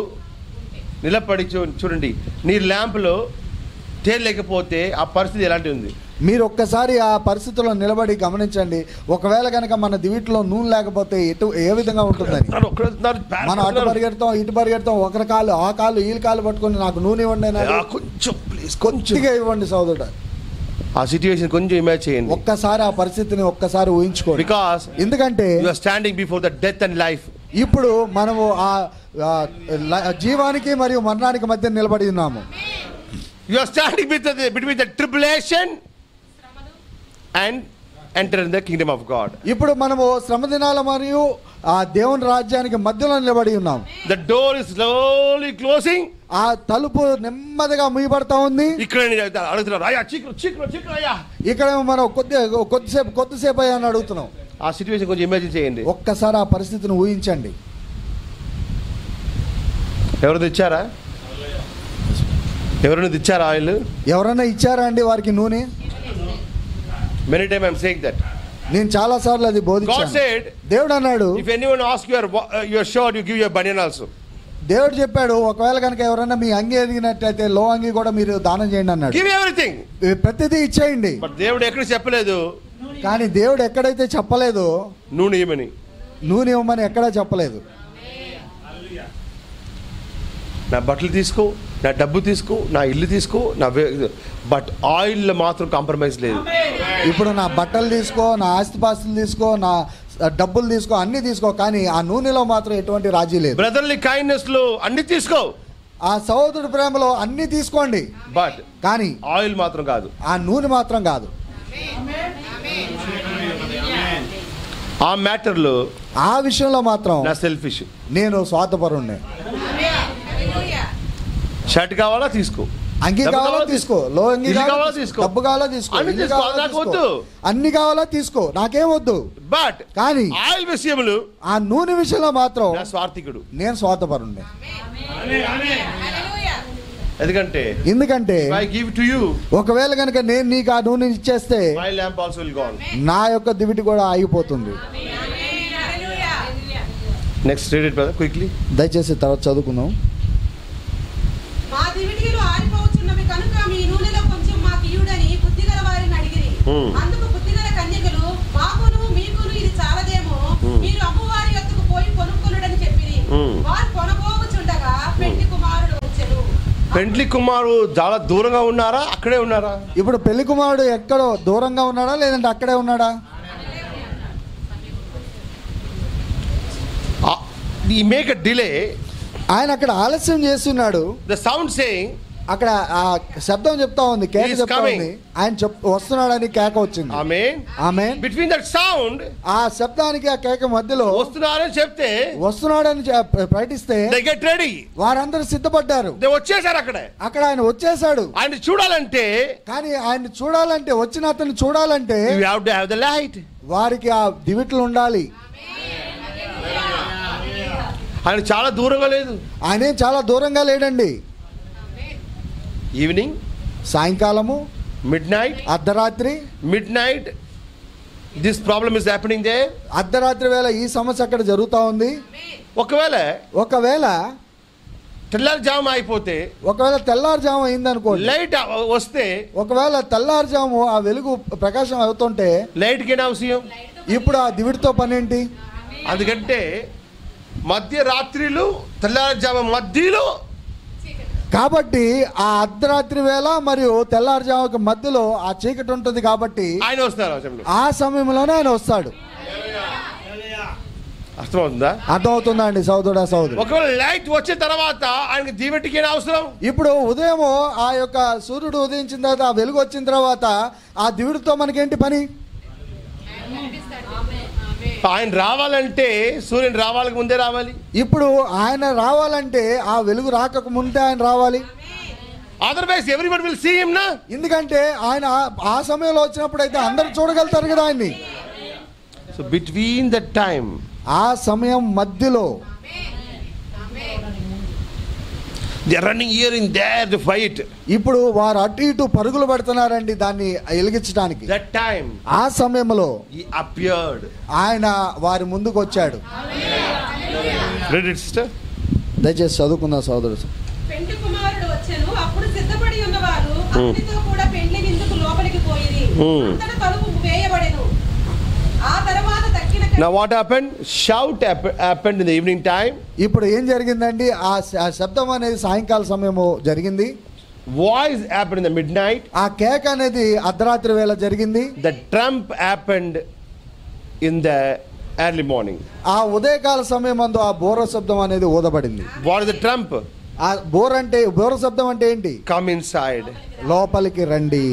నిలబడి చూ- చూడండి నీ ల్యాంప్లో తేలేకపోతే ఆ పరిస్థితి ఎలాంటి ఉంది మీరు ఒక్కసారి ఆ పరిస్థితుల్లో నిలబడి గమనించండి ఒకవేళ కనుక మన దివిట్లో నూనె లేకపోతే ఎటు ఏ విధంగా ఉంటుందని ఉన్నారు, ఒక్కడే ఉన్నారు, bad మనం అటు ఉన్నారు. పరిగెడతాం ఇటు పరిగెడతాం ఒకరి కాళ్ళు ఆ కాళ్ళు ఈ కాళ్ళు పట్టుకొని నాకు నూనె ఇవ్వండి అన్నారు. ఆ, కొంచెం ప్లీజ్ కొంచెం కొద్దిగా ఇవ్వండి సోదరుడు ఆ సిచ్యువేషన్ కొంచెం ఇమాజిన్ చేయండి ఒక్కసారి ఆ పరిస్థితిని ఒక్కసారి ఊహించుకోండి బికాస్ ఎందుకంటే you are standing before the death and life ఇప్పుడు మనము ఆ ఆ ల- జీవానికి మరియు మరణానికి మధ్య నిలబడి ఉన్నాము you are standing with between the tribulation and enter in the kingdom of God ఇప్పుడు మనము శ్రమ దినాల మరియు ఆ దేవుని రాజ్యానికి మధ్యలో నిలబడి ఉన్నాం the door is slowly closing ఆ తలుపు నెమ్మదిగా మూయబడతా ఉంది ఇక్కడ నేను అడుగుతున్నారు అయ్యా చీకరు చీకరు చీకరు అయ్యా ఇక్కడ మనం కొద్ది కొద్దిసేపు కొద్దిసేపు అయ్యా అని అడుగుతున్నాం ఆ సిచ్యువేషన్ కొంచెం ఇమాజిన్ చేయండి ఒక్కసారి ఆ పరిస్థితిని ఊహించండి ఎవరు తెచ్చారా ఎవరైనా తెచ్చారా ఆయిల్ ఎవరైనా ఇచ్చారా అండి వారికి నూనె many time I'm saying that నేను చాలా సార్లు అది గాడ్ బోధించాను సెడ్ దేవుడు అన్నాడు if anyone ask your your shirt you give your banian also దేవుడు చెప్పాడు ఒకవేళ కనుక ఎవరైనా మీ అంగి ఎదిగినట్టయితే లో అంగి కూడా మీరు దానం చేయండి అన్నాడు గివ్ ఎవ్రీథింగ్ ఇది ప్రతిదీ ఇచ్చేయండి బట్ దేవుడు ఎక్కడ చెప్పలేదు కానీ దేవుడు ఎక్కడైతే చెప్పలేదో నూనె ఇవ్వమని నూనె ఇవ్వమని ఎక్కడా చెప్పలేదు నా బట్టలు తీసుకో నా డబ్బు తీసుకో నా ఇల్లు తీసుకో నా బట్ ఆయిల్ మాత్రం కాంప్రమైజ్ లేదు ఇప్పుడు నా బట్టలు తీసుకో నా ఆస్తిపాస్తులు తీసుకో నా డబ్బులు తీసుకో అన్ని తీసుకో కానీ ఆ నూనెలో మాత్రం ఎటువంటి రాజీ లేదు బ్రదర్లీ కైండ్నెస్ లో అన్ని తీసుకో ఆ సహోదరుడి ప్రేమలో అన్ని తీసుకోండి బట్ కానీ ఆయిల్ మాత్రం కాదు ఆ నూనె మాత్రం కాదు ఆ మ్యాటర్ లో ఆ విషయంలో మాత్రం నా సెల్ఫిష్ నేను స్వార్థపరుణ్ణి షర్ట్ కావాలా తీసుకో అంగి డబ్బు కావాలా తీసుకో లో అంగి ఇల్లు కావాలా కావాలా తీసుకో తీసుకో. డబ్బు కావాలా తీసుకో అన్ని ఇల్లు తీసుకో, కావాలా నాకు తీసుకో. వద్దు. అన్ని కావాలా తీసుకో నాకేం వద్దు బట్ కానీ ఆయిల్ విషయములు ఆ నూనె విషయంలో మాత్రం నా స్వార్థికుడు నేను స్వార్థపరుణ్ణి ఎందుకంటే ఎందుకంటే ఐ గివ్ టు యూ ఒకవేళ కనుక నేను నీకు ఆ నూనె ఇచ్చేస్తే my lamp also will gone నా యొక్క దివిటి కూడా ఆగిపోతుంది next read it brother quickly దయచేసి తర్వాత చదువుకుందాం మా దివిటీలు ఆరిపోవచ్చున్నవి కనుక మీ నూనెలో కొంచెం మాకు ఇయుడని బుద్ధిగల వారిని అడిగిరి Hmm. అందుకు బుద్ధిగల కన్యకలు మాకును మీకును ఇది చాలదేమో Hmm. మీరు అమ్మవారి యొద్దకు పోయి కొనుక్కొనుడని చెప్పిరి Hmm. వారు కొనబోగుచుండగా పెండి కుమారుడు వచ్చెను పెండ్లి కుమారు చాలా దూరంగా ఉన్నారా అక్కడే ఉన్నారా ఇప్పుడు పెళ్లి కుమారుడు ఎక్కడో దూరంగా ఉన్నాడా లేదంటే అక్కడే ఉన్నాడా ఈ మేక్ అ డిలే ఆయన అక్కడ ఆలస్యం చేస్తున్నాడు ద సౌండ్ సేయింగ్ అక్కడ ఆ శబ్దం చెప్తా ఉంది కేక He is చెప్తా coming. ఉంది ఆయన చెప్ వస్తున్నాడని కేక వచ్చింది ఆమె ఆమె బిట్వీన్ దట్ సౌండ్ ఆ శబ్దానికి ఆ కేక మధ్యలో వస్తున్నారని చెప్తే వస్తున్నాడని చె- ప్రకటిస్తే దే గెట్ రెడీ వారందరూ సిద్ధపడ్డారు దే వచ్చేసారు అక్కడే అక్కడ ఆయన వచ్చేసాడు ఆయన చూడాలంటే కానీ ఆయన చూడాలంటే వచ్చిన అతను చూడాలంటే you have to have the light వారికి ఆ దివిట్లు ఉండాలి ఆయన చాలా దూరంగా లేదు ఆయన ఏం చాలా దూరంగా లేడండి ఈవినింగ్ సాయంకాలము మిడ్ నైట్ అర్ధరాత్రి midnight this problem is happening they అర్ధరాత్రి వేళ ఈ సమస్య అక్కడ జరుగుతూ ఉంది ఒకవేళ ఒకవేళ తెల్లారుజాము అయిపోతే ఒకవేళ తెల్లారుజాము అయిందనుకోండి లైట్ వస్తే ఒకవేళ తెల్లారుజాము ఆ వెలుగు ప్రకాశం అవుతుంటే లైట్ కి అవసరం ఇప్పుడు ఆ దివిడితో పని ఏంటి అందుకంటే మధ్య రాత్రిలు తెల్లారుజాము మధ్యలో కాబట్టి ఆ అర్ధరాత్రి వేళ మరియు తెల్లారుజాముకి మధ్యలో ఆ చీకటి ఉంటుంది కాబట్టి ఆయన వస్తున్నారు అవసరంలో ఆ సమయంలోనే ఆయన వస్తాడు అర్థమవుతుందా అర్థమవుతుందా అండి సోదరుడా సోదరు ఒకవేళ లైట్ వచ్చిన తర్వాత ఆయనకి దీవెటికి ఏం అవసరం ఇప్పుడు ఉదయము ఆ యొక్క సూర్యుడు ఉదయించిన తర్వాత ఆ వెలుగు వచ్చిన తర్వాత ఆ దివిడితో మనకేంటి పని ఆయన రావాలంటే సూర్యుని రావాలకి ముందే రావాలి ఇప్పుడు ఆయన రావాలంటే ఆ వెలుగు రాకకు ముందే ఆయన రావాలి otherwise everybody will see him నా ఎందుకంటే ఆయన ఆ- ఆ సమయంలో వచ్చినప్పుడు అయితే అందరూ చూడగలుగుతారు కదా ఆయన్ని సో బిట్వీన్ ద టైమ్ ఆ సమయం మధ్యలో they running year in there to fight ఇప్పుడు వారు అటు ఇటు పరుగులు పెడుతున్నారండి దాన్ని వెలిగించడానికి దట్ టైమ్ ఆ సమయంలో హి అపియర్డ్ ఆయన వారి ముందుకు వచ్చాడు రెడ్ ఇట్ సిస్టర్ దయచేసి చదువుకుందాం సోదరు పెండి కుమారుడు వచ్చెను అప్పుడు సిద్ధపడి ఉన్నవారు అతనితో కూడా పెండ్లి విందుకు లోపలికి పోయిరి Hmm. అంతటా తలుపు వేయబడెను ఆ తర్వాత తక్కిన Now what happened? Shout hap- happened in the evening time. ఇప్పుడు ఏం జరిగిందండి ఆ శ- ఆ శబ్దం అనేది సాయంకాల సమయము జరిగింది Voice happened in the midnight. ఆ కేక్ అనేది అర్ధరాత్రి వేళ జరిగింది The trump happened in the early morning. ఆ ఉదయకాల సమయం అందు ఆ బోర శబ్దం అనేది ఊదబడింది What is the trump? ఆ బోర్ అంటే బోర శబ్దం అంటే ఏంటి Come inside. లోపలికి రండి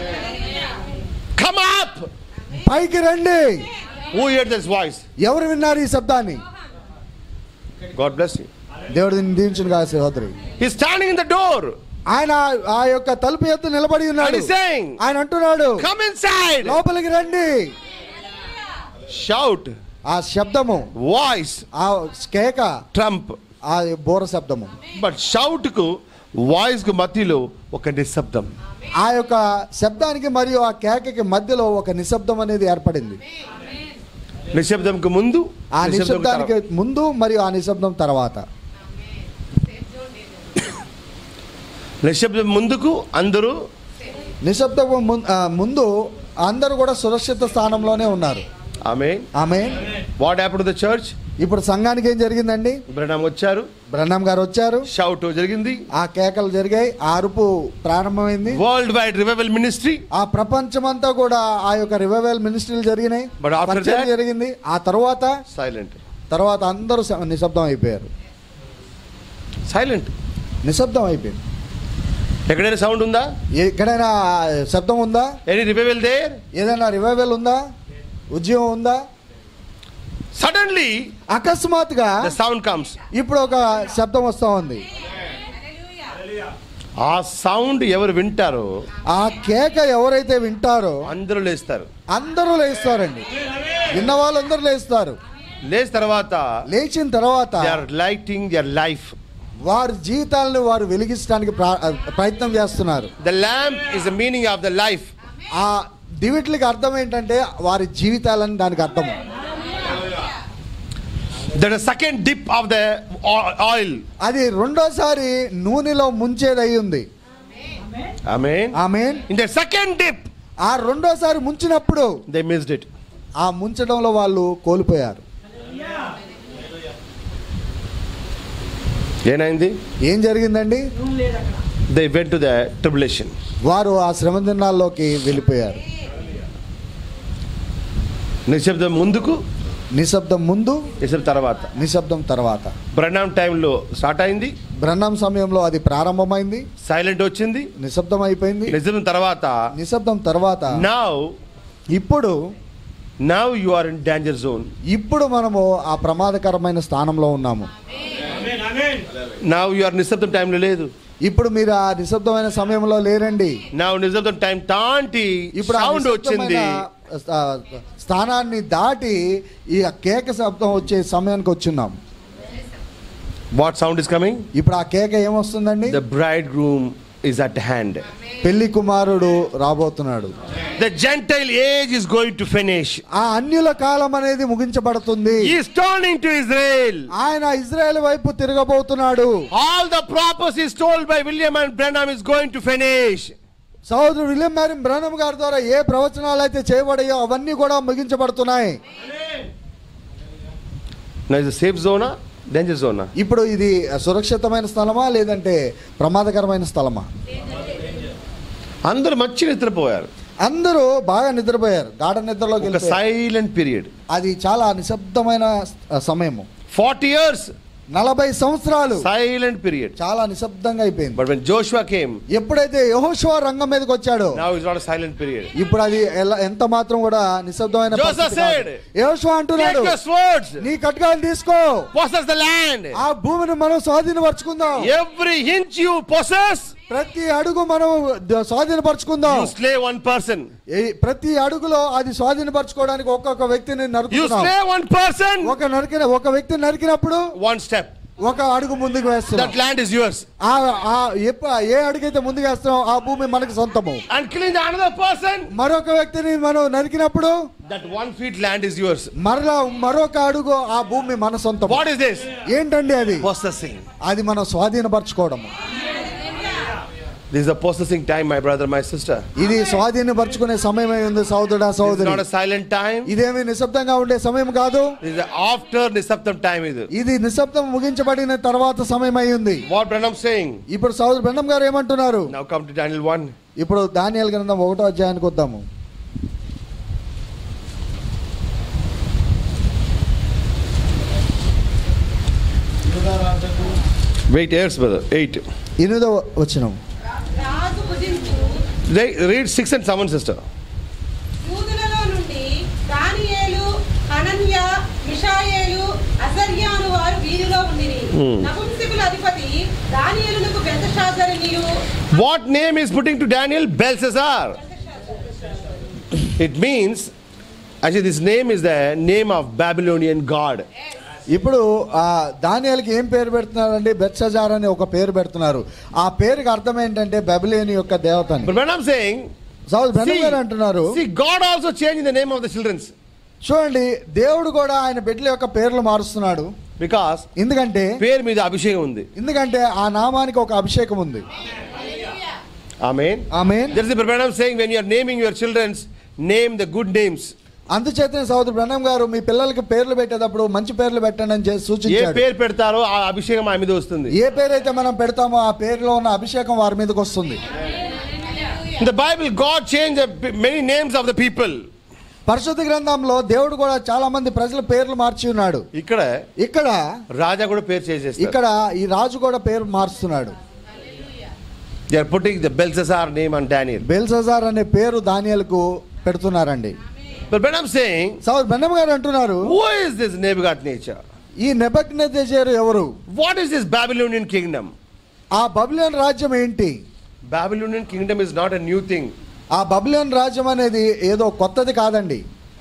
Come up! పైకి రండి Who heard this voice? ఎవరు విన్నారు ఈ శబ్దాన్ని God bless you. దేవుడు దీన్ని దీవించిన కాదు సహోదరి He's standing in the door ఆయన ఆ యొక్క తలుపు ఎత్తు నిలబడి and ఉన్నాడు he's saying, ఆయన అంటున్నాడు Come inside! లోపలికి రండి Shout, ఆ శబ్దము voice, ఆ కేక trump. ఆ బోర శబ్దము బట్ షౌట్ కు వాయిస్ కు మధ్యలో ఒక నిశ్శబ్దం ఆ యొక్క శబ్దానికి మరియు ఆ కేకకి మధ్యలో ఒక నిశ్శబ్దం అనేది ఏర్పడింది నిశ్శబ్దంకు ముందు ఆ నిశ్శబ్దంకు నిశ్శబ్దానికి తర్వాత. ముందు మరియు ఆ నిశ్శబ్దం తర్వాత నిశ్శబ్దం ముందుకు అందరూ నిశ్శబ్దం ముం- ఆ, ముందు అందరూ కూడా సురక్షిత స్థానంలోనే ఉన్నారు ఆమె ఆమె వాట్ హ్యాపెన్ ద చర్చ్ ఇప్పుడు సంఘానికి ఏం జరిగిందండి బ్రహ్మ వచ్చారు బ్రహ్మం గారు వచ్చారు షౌట్ జరిగింది ఆ కేకలు జరిగాయి ఆ అరుపు ప్రారంభమైంది వరల్డ్ వైడ్ రివైవల్ మినిస్ట్రీ ఆ ప్రపంచమంతా కూడా ఆ యొక్క రివైవల్ మినిస్ట్రీలు జరిగినాయి But after పరిచర్య that- జరిగింది ఆ తర్వాత సైలెంట్ తర్వాత అందరూ స- నిశ్శబ్దం అయిపోయారు సైలెంట్ నిశ్శబ్దం అయిపోయింది ఎక్కడైనా సౌండ్ ఉందా ఎక్కడైనా శబ్దం ఉందా ఎనీ రివైవల్ దేర్ ఏదైనా రివైవల్ ఉందా ఉద్యమం ఉందా సడన్లీ అకస్మాత్తుగా ద సౌండ్ కమ్స్ ఇప్పుడు ఒక శబ్దం వస్తా ఉంది ఆ సౌండ్ ఎవరు వింటారో ఆ కేక ఎవరైతే వింటారో అందరూ లేస్తారు అందరూ లేస్తారండి విన్న వాళ్ళందరూ లేస్తారు లేచిన తర్వాత లేచిన తర్వాత they are lighting your life వారి జీవితాలను వారు వెలిగించడానికి ప్రా- ప్రయత్నం చేస్తున్నారు the lamp is the meaning of the life ఆ దివిట్లకి అర్థం ఏంటంటే వారి జీవితాలని దానికి అర్థం that second dip of the oil అది రెండోసారి నూనెలో ముంచేది అయి ఉంది ఐ మీన్ ఆమె ఇన్ ద సెకండ్ డిప్ ఆ రెండోసారి ముంచినప్పుడు దే మిస్డ్ ఇట్ ఆ ముంచడంలో వాళ్ళు కోల్పోయారు ఏమైంది ఏం జరిగిందండి they went to the tribulation వారు ఆ శ్రమ దినాల్లోకి వెళ్ళిపోయారు నిశ్శబ్దం ముందుకు నిశ్శబ్దం ముందు నిశ్శబ్దం తర్వాత నిశ్శబ్దం తర్వాత బ్రహ్నాం టైంలో స్టార్ట్ అయింది బ్రహ్మం సమయంలో అది ప్రారంభమైంది సైలెంట్ వచ్చింది నిశ్శబ్దం అయిపోయింది నిశ్శబ్దం తర్వాత నిశ్శబ్దం తర్వాత నౌ ఇప్పుడు now you are in danger zone ఇప్పుడు మనము ఆ ప్రమాదకరమైన స్థానంలో ఉన్నాము నౌ యు ఆర్ నిశ్శబ్దం టైంలో లేదు ఇప్పుడు మీరు ఆ నిశ్శబ్దమైన సమయంలో లేరండి నౌ నిశ్శబ్దం టైం తాంటి ఇప్పుడు ఆ సౌండ్ వచ్చింది నిశ్శబ్దమైన స్థా- స్థానాన్ని దాటి ఈ కేక శబ్దం వచ్చే సమయానికి వచ్చున్నాం వాట్ సౌండ్ ఇస్ కమింగ్ ఇప్పుడు ఆ కేక ఏమొస్తుందండి the braid groom is at hand పెళ్లి కుమారుడు రాబోతున్నాడు the gentile age is going to finish ఆ అన్యుల కాలం అనేది ముగించబడుతుంది ఈస్ టర్నింగ్ టు ఇజ్రాయెల్ ఆయన ఇజ్రాయెల్ వైపు తిరగబోతున్నాడు all the prophecies told by William and Branham is going to finish సహోదరుడు విలియం మ్యారీ బ్రహ్నం గారి ద్వారా ఏ ప్రవచనాలు అయితే చేయబడాయో అవన్నీ కూడా ముగించబడుతున్నాయి నా ఇస్ సేఫ్ జోనా డేంజర్ జోనా ఇప్పుడు ఇది సురక్షితమైన స్థలమా లేదంటే ప్రమాదకరమైన స్థలమా అందరూ మంచి నిద్రపోయారు అందరూ బాగా నిద్రపోయారు గాఢ నిద్రలోకి ఒక వెళ్ళిపోయారు. సైలెంట్ పీరియడ్ అది చాలా నిశ్శబ్దమైన స- సమయము ఫార్టీ ఇయర్స్ నలభై సంవత్సరాలు సైలెంట్ పీరియడ్ చాలా నిశ్శబ్దంగా అయిపోయింది బట్ వెన్ జోషువా కేమ్ ఎప్పుడైతే యహోషువ రంగం మీదకి వచ్చాడో now is not silent period ఇప్పుడు అది ఎలా- ఎంత మాత్రం కూడా నిశ్శబ్దమైన Joshua పరిస్థితి కాదు. said, యెహోషువ అంటున్నాడు Take your swords. నీ కట్గాలు తీసుకో Possess the land. ఆ భూమిని మనం స్వాధీనపరచుకుందాం Every inch you possess, ప్రతి అడుగు మనం ద- స్వాధీనపరచుకుందాం you slay one person. ఈ- ప్రతి అడుగులో అది స్వాధీనపరచుకోవడానికి ఒక్కొక్క వ్యక్తిని You నరుకుతున్నాం slay one person, ఒక నరికిన ఒక వ్యక్తిని నరికినప్పుడు one step. ఒక అడుగు ముందుకు వేస్తున్నాం That land is yours. ఆ ఆ ఎప్ప- ఏ అడుగైతే ముందుకు వేస్తున్నాం ఆ భూమి మనకి సొంతము And killing the another person, మరొక వ్యక్తిని మనం నరికినప్పుడు that one feet land is yours. మరలా మరొక అడుగు ఆ భూమి మన సొంతం What is this? ఏంటండి అది Possessing. అది మనం స్వాధీనపరచుకోవడం This is a possessing time, my brother, my sister. ఇది స్వాధీనపరుచుకునే సమయమై ఉంది సహోదరుడా This is సహోదరి not a silent time. ఇదేమి నిశ్శబ్దంగా ఉండే సమయం కాదు This is after Nisaptam time. Is ఇది నిశ్శబ్దం ముగించబడిన తర్వాత సమయం అయి ఉంది what Branham saying? ఇప్పుడు సహోదరు బెండం గారు ఏమంటున్నారు Now come to Daniel 1. ఇప్పుడు దానియాల గ్రంథం ఒకటో అధ్యాయానికి వద్దాము Wait, yes, brother. 8. ఎనిమిదో వచ్చినం రాజు భుజించు Re- Read 6 and 7, sister. యూదులలో నుండి దానియేలు హనన్య మిషాయేలు అజర్యాను వారు వీరిలో ఉండిరి Hmm. నపుంసకుల అధిపతి దానియేలునకు బెల్తషాజరునియు What name is putting to Daniel? Belshazzar. It means, actually, this name is the name of Babylonian god. ఇప్పుడు ఆ దానియాలకి ఏం పేరు పెడుతున్నారండి బెత్సజార్ అని ఒక పేరు పెడుతున్నారు ఆ పేరుకి అర్థం ఏంటంటే బెబిలేని యొక్క దేవతని But when I'm saying, so Branham గారు అంటున్నారు see, God also changing the name of the children's చూడండి దేవుడు కూడా ఆయన బిడ్డల యొక్క పేర్లు మారుస్తున్నాడు because ఎందుకంటే పేరు మీద అభిషేకం ఉంది ఎందుకంటే ఆ నామానికి ఒక అభిషేకం ఉంది Amen. ఆమె There is a Branham saying when you are naming your children's, name the good names. అందుచేతనే సౌదరు బ్రహ్మం గారు మీ పిల్లలకి పేర్లు పెట్టేటప్పుడు మంచి పేర్లు పెట్టండి అని చేసి ఏ సూచించాడు పేరు పెడతారో ఆ అభిషేకం ఆయన మీద వస్తుంది ఏ పేరైతే మనం పెడతామో ఆ పేరులో ఉన్న అభిషేకం వారి మీదకి వస్తుంది In the Bible, God changed the p- many names of the people. పరిశుద్ధ గ్రంథంలో దేవుడు కూడా చాలా మంది ప్రజల పేర్లు మార్చి ఉన్నాడు ఇక్కడ ఇక్కడ రాజా కూడా పేరు చేసేస్తారు ఇక్కడ ఈ రాజు కూడా పేరు మారుస్తున్నాడు they are putting the Belshazzar name and Daniel Belshazzar అనే పేరు దానియలకు పెడుతున్నారండి but but I'm saying so బెన్నం గారు అంటున్నారు who is this Nebuchadnezzar ఈ నెబక్నెజరు ఎవరు what is this Babylonian kingdom ఆ బబులియన్ రాజ్యం ఏంటి Babylonian kingdom is not a new thing ఆ బబులియన్ రాజ్యం అనేది ఏదో కొత్తది కాదండి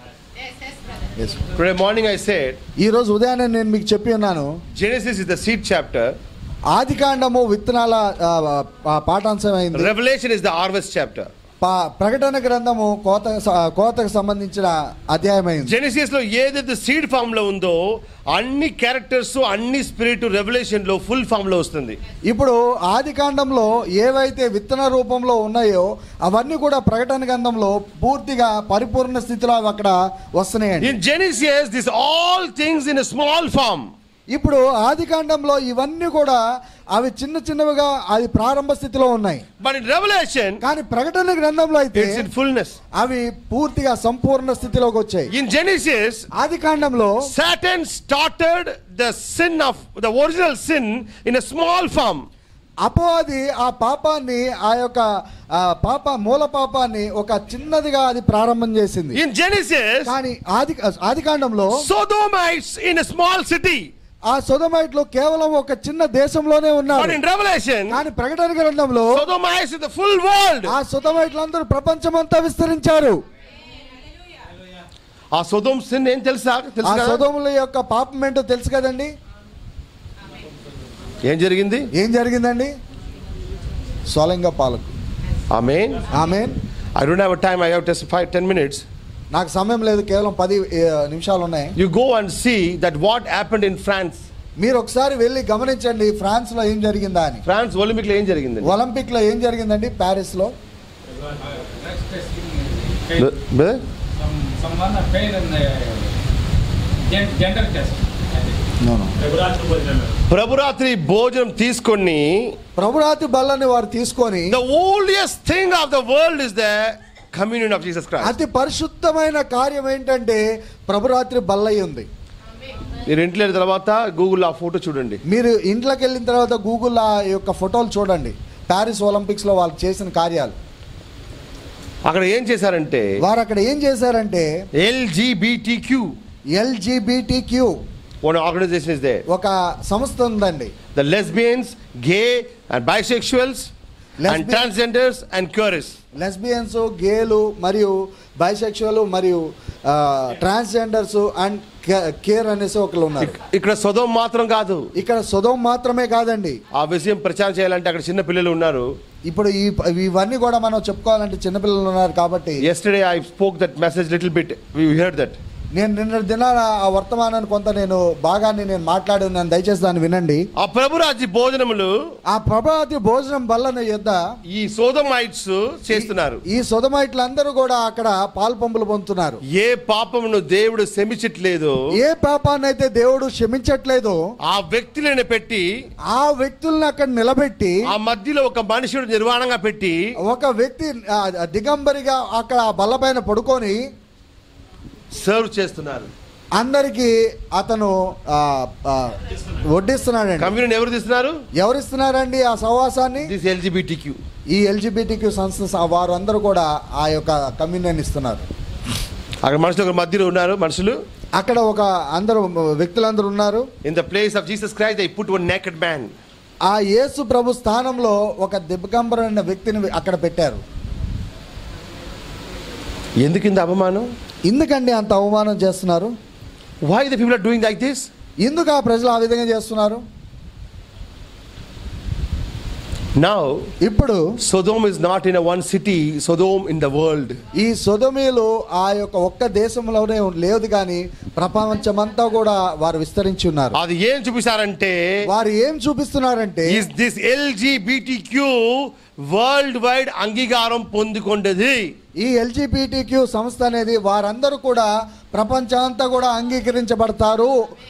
Yes. Today morning I said ఈ రోజు ఉదయాన్నే నేను మీకు చెప్పి ఉన్నాను Genesis is the seed chapter ఆది కాండము విత్తనాల ఆ, ఆ, పాఠాంశం అయింది revolution is the harvest chapter పా- ప్రకటన గ్రంథము కోత కోతకు సంబంధించిన అధ్యాయం అయింది జెనసిస్ లో ఏదైతే సీడ్ ఫామ్ లో ఉందో అన్ని క్యారెక్టర్స్ అన్ని స్పిరిట్ రెవల్యూషన్ లో ఫుల్ ఫామ్ లో వస్తుంది ఇప్పుడు ఆది కాండంలో ఏవైతే విత్తన రూపంలో ఉన్నాయో అవన్నీ కూడా ప్రకటన గ్రంథంలో పూర్తిగా పరిపూర్ణ స్థితిలో అవి అక్కడ వస్తున్నాయండి in Genesis this all things in small form ఇప్పుడు ఆది కాండంలో ఇవన్నీ కూడా అవి చిన్న చిన్నవిగా అది ప్రారంభ స్థితిలో ఉన్నాయి బట్ ఇన్ రెవల్యూషన్ కానీ ప్రకటన గ్రంథంలో అయితే ఇట్స్ ఇన్ ఫుల్నెస్ అవి పూర్తిగా సంపూర్ణ స్థితిలోకి వచ్చాయి ఇన్ జెనిసిస్ ఆది కాండంలో Satan started the sin of the original sin in a small form. అపోది ఆ పాపాన్ని ఆ యొక్క ఆ పాప మూల పాపాన్ని ఒక చిన్నదిగా అది ప్రారంభం చేసింది In Genesis, కానీ ఆది ఆది కాండంలో Sodomites in a small city. ఆ సొదమైట్లు కేవలం ఒక చిన్న దేశంలోనే But ఉన్నారు in Revelation, కానీ ప్రకటన గ్రంథంలో Sodomites in the full world. ఆ సొదమైట్లందరూ ప్రపంచమంతా విస్తరించారు ఆ సొదోమ్ సిన్ ఏం తెలుసా ఆ తెలుసు కదా? సొదముల యొక్క పాపం ఏంటో తెలుసు కదండి ఏం జరిగింది ఏం జరిగిందండి స్వలింగ పాలకు ఆమెన్ ఆమె I don't have time I have just five ten minutes నాకు సమయం లేదు కేవలం పది ఏ, నిమిషాలు ఉన్నాయి you go and see that what happened in France మీరు ఒకసారి వెళ్ళి గమనించండి ఫ్రాన్స్ లో ఏం జరిగిందా అని ఫ్రాన్స్ ఒలింపిక్ లో ఏం జరిగింది ఒలింపిక్ లో ఏం జరిగిందండి ప్యారిస్ లో Next testing, some, someone a pain in the gen- gender test. I think. ప్రభురాత్రి భోజనం తీసుకొని ప్రభురాతి బల్లని వారు తీసుకొని the oldest thing of the world is the communion of Jesus Christ అతి పరిశుద్ధమైన కార్యం ఏంటంటే ప్రభురాత్రి బల్లయ్య ఉంది మీరు ఇంట్లో వెళ్ళిన తర్వాత గూగుల్ ఆ ఫోటో చూడండి మీరు ఇంట్లోకి వెళ్ళిన తర్వాత గూగుల్ ఆ యొక్క ఫోటోలు చూడండి ప్యారిస్ ఒలింపిక్స్ లో వాళ్ళు చేసిన కార్యాలు అక్కడ ఏం చేశారంటే వారు అక్కడ ఏం చేశారంటే LGBT Q LGBT Q one organization is they ఒక సంస్థ ఉందండి the lesbians gay and bisexuals and Lesbian- transgenders and queers lesbians గేలు మరియు బైసెక్షువల్ మరియు ట్రాన్స్జెండర్స్ అండ్ కేర్ అనేసి ఒకరు ఉన్నారు ఇక్కడ సొదం మాత్రం కాదు ఇక్కడ సుధం మాత్రమే కాదండి ఆ విషయం ప్రచారం చేయాలంటే అక్కడ చిన్న పిల్లలు ఉన్నారు ఇప్పుడు ఈ ఇవన్నీ కూడా మనం చెప్పుకోవాలంటే చిన్నపిల్లలు ఉన్నారు కాబట్టి yesterday I spoke that message little bit we హెard దట్ నేను నిన్న దినాన ఆ వర్తమానాన్ని కొంత నేను భాగాన్ని నేను మాట్లాడి ఉన్నాను దయచేసి దాన్ని వినండి ఆ ప్రభురాజ్య భోజనములు ఆ ప్రభాతి భోజనం బల్ల యొద్ద ఈ సోదమైట్స్ చేస్తున్నారు ఈ సొదమైట్లందరూ కూడా అక్కడ పాలు పంపులు పొందుతున్నారు ఏ పాపమును దేవుడు శమించట్లేదు ఏ పాపాన్ని అయితే దేవుడు క్షమించట్లేదో ఆ వ్యక్తులను పెట్టి ఆ వ్యక్తుల్ని అక్కడ నిలబెట్టి ఆ మధ్యలో ఒక మనుషుడు నిర్వాణంగా పెట్టి ఒక వ్యక్తి ఆ, దిగంబరిగా అక్కడ ఆ బల్లపైన పడుకొని సర్వ్ చేస్తున్నారు అందరికి అతను ఆ, ఆ, వడ్డిస్తున్నాడండి కమ్యూనిటీ ఎవరు తీస్తున్నారు ఎవరిస్తున్నారండి ఆ సహవాసాన్ని దిస్ ఎల్జిబిటి క్యూ ఈ ఎల్జిబిటిక్యూ సంస్థ వారు అందరూ కూడా ఆ యొక్క కమ్యూనియన్ ఇస్తున్నారు అక్కడ మనుషులు ఒక మధ్యలో ఉన్నారు మనుషులు అక్కడ ఒక అందరూ వ్యక్తులందరూ ఉన్నారు in the place of Jesus Christ they put one naked man ఆ యేసు ప్రభు స్థానంలో ఒక దిబ్బకంబరమైన వ్యక్తిని అక్కడ పెట్టారు ఎందుకు ఇంత అవమానం ఎందుకండి అంత అవమానం చేస్తున్నారు why the people are doing like this ఎందుకు ఆ ప్రజలు ఆ విధంగా చేస్తున్నారు నౌ ఇప్పుడు Sodom is not in one city Sodom in the world ఈ సొదమీలు ఆ యొక్క ఒక్క దేశంలోనే లేదు కానీ ప్రపంచమంతా కూడా వారు విస్తరించి ఉన్నారు అది ఏం చూపిస్తారంటే వారు ఏం చూపిస్తున్నారంటే is this LGBT Q world wide అంగీకారం పొందుకొండది ఈ ఎల్జిబిటిక్యూ సంస్థ అనేది వారందరూ కూడా ప్రపంచమంతా కూడా అంగీకరించబడతారు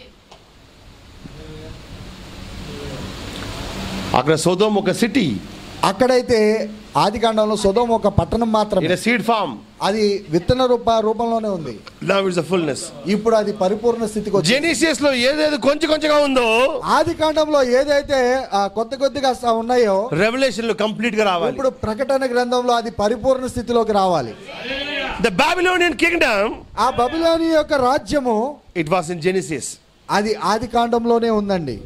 అక్కడ సొదోమ్ ఒక సిటీ అక్కడైతే ఆది కాండంలో సొదోమ ఒక పట్టణం మాత్రమే ఇన్ సీడ్ ఫార్మ్ అది విత్తన రూప రూపంలోనే ఉంది లవ్ ఇస్ ద ఫుల్నెస్ ఇప్పుడు అది పరిపూర్ణ స్థితికి వచ్చింది జెనిసియస్ లో ఏదేది కొంచెం కొంచెంగా ఉందో ఆది కాండంలో ఏదైతే ఆ, కొద్ది కొద్దిగా స- ఉన్నాయో రెవల్యూషన్ లో కంప్లీట్ గా రావాలి ఇప్పుడు ప్రకటన గ్రంథంలో అది పరిపూర్ణ స్థితిలోకి రావాలి ద బాబిలోనియన్ కింగ్డమ్ ఆ బబులోని యొక్క రాజ్యము ఇట్ వాస్ ఇన్ జెనిసిస్ అది ఆది కాండంలోనే ఉందండి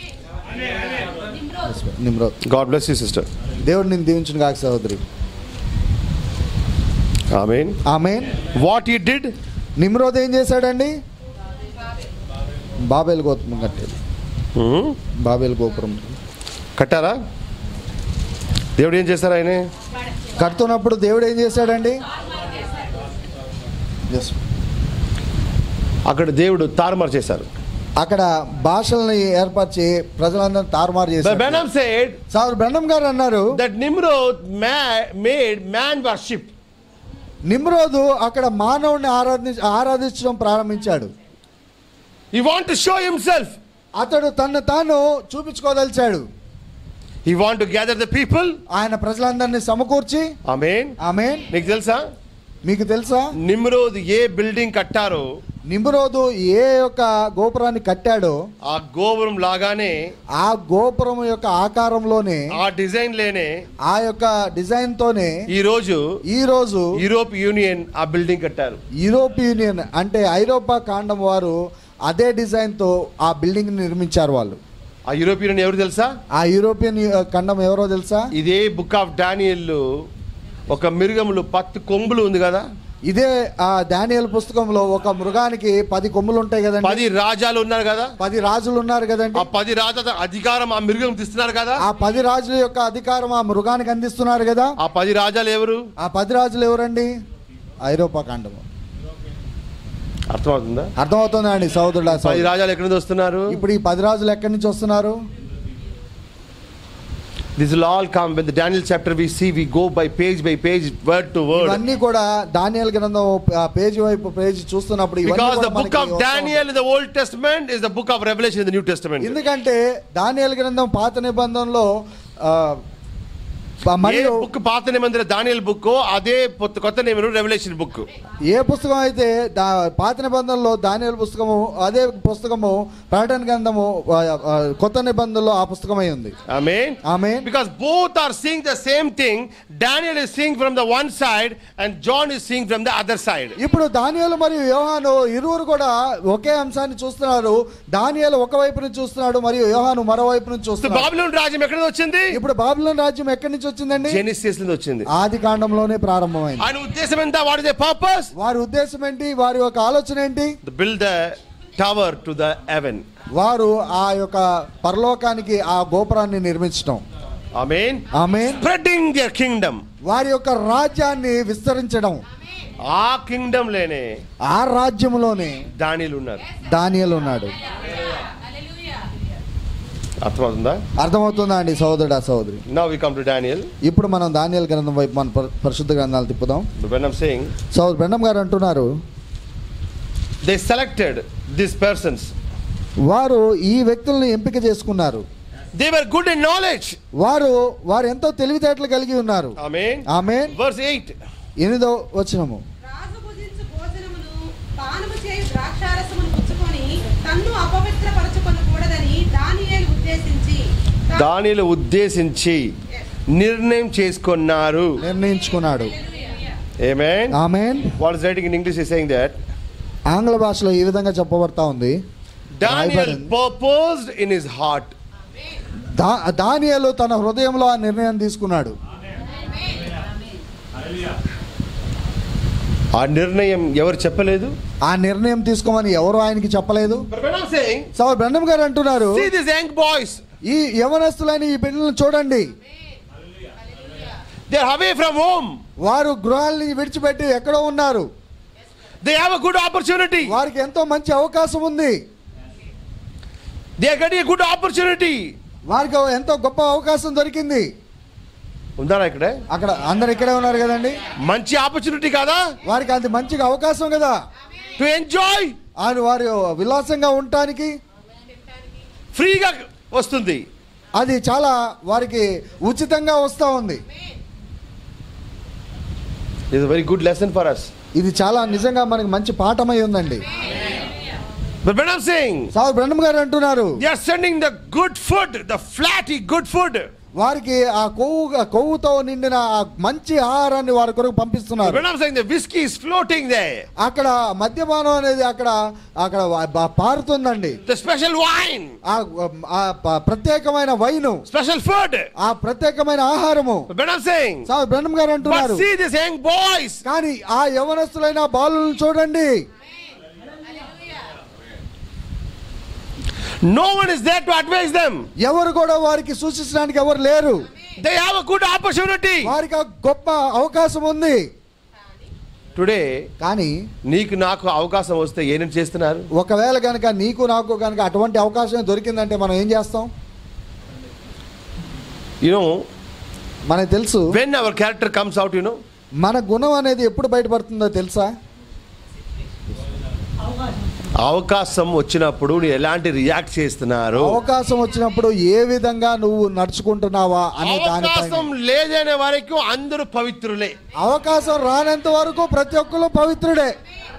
Nimrod God bless you sister దేవుడు నేను దీవించిన కాక సహోదరి ఆమేన్ ఆమె వాట్ ఈ డిడ్ నిమ్రోద్ ఏం చేశాడండి బాబేల్ గోపురం కట్టాడు బాబేల్ గోపురం కట్టారా దేవుడు ఏం చేశారు ఆయన కడుతున్నప్పుడు దేవుడు ఏం చేశాడండి Yes. అక్కడ దేవుడు తారుమారు చేశారు అక్కడ భాషల్ని ఏర్పరిచి ప్రజలందరూ తారుమారు చేశారు బెనమ్ సెడ్ సార్ బ్రహ్మం గారు అన్నారు that Nimrod made man worship Nimrod అక్కడ మానవుడిని ఆరాధి ఆరాధించడం ప్రారంభించాడు he want to show himself అతడు తను తాను చూపించుకోదలిచాడు he want to gather the people ఆయన ప్రజలందరినీ సమకూర్చి ఆమేన్ ఆమె నీకు తెలుసా మీకు తెలుసా నిమ్రోద్ ఏ బిల్డింగ్ కట్టారో నిమ్రోదు ఏ యొక్క గోపురాన్ని కట్టాడో ఆ గోపురం లాగానే ఆ గోపురం యొక్క ఆకారంలోనే ఆ డిజైన్ లేనే ఆ యొక్క డిజైన్ తోనే ఈ రోజు ఈ రోజు యూరోప్ యూనియన్ ఆ బిల్డింగ్ కట్టారు యూరోప్ యూనియన్ అంటే ఐరోపా కాండం వారు అదే డిజైన్ తో ఆ బిల్డింగ్ నిర్మించారు వాళ్ళు ఆ యూరోప్ యూనియన్ ఎవరు తెలుసా ఆ యూరోపియన్ యు- ఖండం ఎవరో తెలుసా ఇదే బుక్ ఆఫ్ డానియల్ ఒక మిరుగములు పత్తు కొమ్ములు ఉంది కదా ఇదే ఆ దానియల్ పుస్తకంలో ఒక మృగానికి పది కొమ్ములు ఉంటాయి కదండి పది రాజాలు ఉన్నారు కదా పది రాజులు ఉన్నారు కదండి ఆ పది రాజాల అధికారం ఆ మిరుగం తీస్తున్నారు కదా ఆ పది రాజుల యొక్క అధికారం ఆ మృగానికి అందిస్తున్నారు కదా ఆ పది రాజాలు ఎవరు ఆ పది రాజులు ఎవరండి ఐరోపా ఖండము అర్థమవుతుందా అర్థమవుతుందా అండి సోదరుడా పది సోదరు రాజాలు ఎక్కడి నుంచి వస్తున్నారు ఇప్పుడు ఈ పది రాజులు ఎక్కడి నుంచి వస్తున్నారు this will all come with Daniel chapter we see we go by page by page word to word ఇవన్నీ కూడా దానియల్ గ్రంథం ఆ పేజీ వైపు పేజీ చూస్తున్నప్పుడు ఇవన్నీ బికాస్ ద కూడా బుక్ మనకి ఆఫ్ వస్తూ Daniel in the Old Testament is the book of revolution in the New Testament ఎందుకంటే దానియల్ గ్రంథం పాత నిబంధనలో ఆ, ఆ, ఏ మరియు బుక్ పాత నిబంధన దానియల్ బుక్ అదే కొత్త- కొత్త నిబంధన రెవల్యూషన్ బుక్ ఏ పుస్తకం అయితే దా పాత నిబంధనలో దానియల్ పుస్తకము అదే పుస్తకము ప్రకటన గ్రంథము ఆ, ఆ, కొత్త నిబంధనలో ఆ పుస్తకమై ఉంది ఆమేన్ ఆమె Because both are seeing the same thing. Daniel is seeing from the one side and John is seeing from the other side. ఇప్పుడు దానియలు మరియు యోహాను ఇరువురు కూడా ఒకే అంశాన్ని చూస్తున్నారు దానియలు ఒక వైపు నుంచి చూస్తున్నాడు మరియు యోహాను మరో వైపు నుంచి So చూస్తున్నాడు బాబిలోన్ రాజ్యం ఎక్కడ నుంచి వచ్చింది ఇప్పుడు బాబిలోన్ రాజ్యం ఎక్కడి నుంచి వచ్చిందండి జెనిసిస్ నుంచి వచ్చింది ఆది కాండంలోనే ప్రారంభమైంది ఆయన ఉద్దేశం ఎంత వాట్ ఇస్ పర్పస్ వారి ఉద్దేశం ఏంటి వారి యొక్క ఆలోచన ఏంటి build the tower to the heaven వారు ఆ యొక్క పరలోకానికి ఆ గోపురాన్ని నిర్మించడం ఆమేన్ ఆమె స్ప్రెడింగ్ దేర్ కింగ్డమ్ వారి యొక్క రాజ్యాన్ని విస్తరించడం ఆ కింగ్డమ్ లేనే ఆ రాజ్యంలోనే దానిలు ఉన్నారు దానియలు ఉన్నాడు అర్థమవుతుందా అర్థమవుతుందా అండి సహోదరుడా సహోదరి now we come to Daniel ఇప్పుడు మనం దానియల్ గ్రంథం వైపు మన పరి- పరిశుద్ధ గ్రంథాలు తిప్పుదాం వెన్ ఐమ్ సేయింగ్ సహోదరు బెండం గారు అంటున్నారు దే సెలెక్టెడ్ దిస్ పర్సన్స్ వారు ఈ వ్యక్తుల్ని ఎంపిక చేసుకున్నారు they were good in knowledge వారు వారు ఎంతో తెలివితేటలు కలిగి ఉన్నారు ఆమేన్ ఆమె వర్స్ 8 ఎనిమిదో వచనము రాజు భుజించు భోజనమును పానము చేయు ద్రాక్షారసమును పుచ్చుకొని తన్ను అపవిత్రపరచుకొని కూడదని దానియేలు ఉద్దేశించి తా- దానిలు ఉద్దేశించి నిర్ణయం చేసుకున్నారు నిర్ణయించుకున్నాడు amen amen what is writing in English is saying that ఆంగ్ల భాషలో ఈ విధంగా చెప్పబడతా ఉంది Daniel రాయబడింది. purposed in his heart దా దానియలు తన హృదయంలో ఆ నిర్ణయం తీసుకున్నాడు ఆ నిర్ణయం ఎవరు చెప్పలేదు ఆ నిర్ణయం తీసుకోమని ఎవరు ఆయనకి చెప్పలేదు But when I'm saying, so Branham గారు అంటున్నారు see these young boys, ఈ యవనస్తులైన ఈ బిడ్డలను చూడండి they're away from home. వారు గృహాల్ని విడిచిపెట్టి ఎక్కడో ఉన్నారు They have a good opportunity. వారికి ఎంతో మంచి అవకాశం ఉంది They are getting a good opportunity. వారికి ఎంతో గొప్ప అవకాశం దొరికింది ఉందారా ఇక్కడ అక్కడ అందరు ఇక్కడే ఉన్నారు కదండి మంచి ఆపర్చునిటీ కాదా వారికి అది మంచిగా అవకాశం కదా టు ఎంజాయ్ ఆయన వారు విలాసంగా ఉండటానికి ఫ్రీగా వస్తుంది అది చాలా వారికి ఉచితంగా వస్తూ ఉంది is very good lesson for us ఇది చాలా నిజంగా మనకి మంచి పాఠమై ఉందండి బట్ when I'm saying సావు బ్రహ్మ గారు అంటున్నారు they are sending the good food the flatty good food వారికి ఆ కొవ్వు కొవ్వుతో నిండిన ఆ మంచి ఆహారాన్ని వారి కొరకు పంపిస్తున్నారు when I'm saying the whiskey is floating there అక్కడ మద్యపానం అనేది అక్కడ అక్కడ బ- పారుతుందండి the special wine ఆ ఆ ప- ప్రత్యేకమైన వైను special food ఆ ప్రత్యేకమైన ఆహారము but when I'm saying సావు బ్రహ్మ గారు but అంటున్నారు see these young boys కానీ ఆ యవనస్తులైన బాలులను చూడండి no one is there to advise them ఎవరు కూడా వారికి సూచించడానికి ఎవరు లేరు they have a good opportunity వారికి ఆ గొప్ప అవకాశం ఉంది today కానీ నీకు నాకు అవకాశం వస్తే ఏం చేస్తున్నారు ఒకవేళ కనుక నీకు నాకు కనుక అటువంటి అవకాశం దొరికిందంటే మనం ఏం చేస్తాం you know మనకు తెలుసు when our character comes out you know మన గుణం అనేది ఎప్పుడు బయటపడుతుందో తెలుసా అవకాశం వచ్చినప్పుడు నువ్వు ఎలాంటి రియాక్ట్ చేస్తున్నారు అవకాశం వచ్చినప్పుడు ఏ విధంగా నువ్వు నడుచుకుంటున్నావా అనే అవకాశం దానిపై లేదనే వరకు అందరూ పవిత్రులే అవకాశం రానంత వరకు ప్రతి ఒక్కరు పవిత్రుడే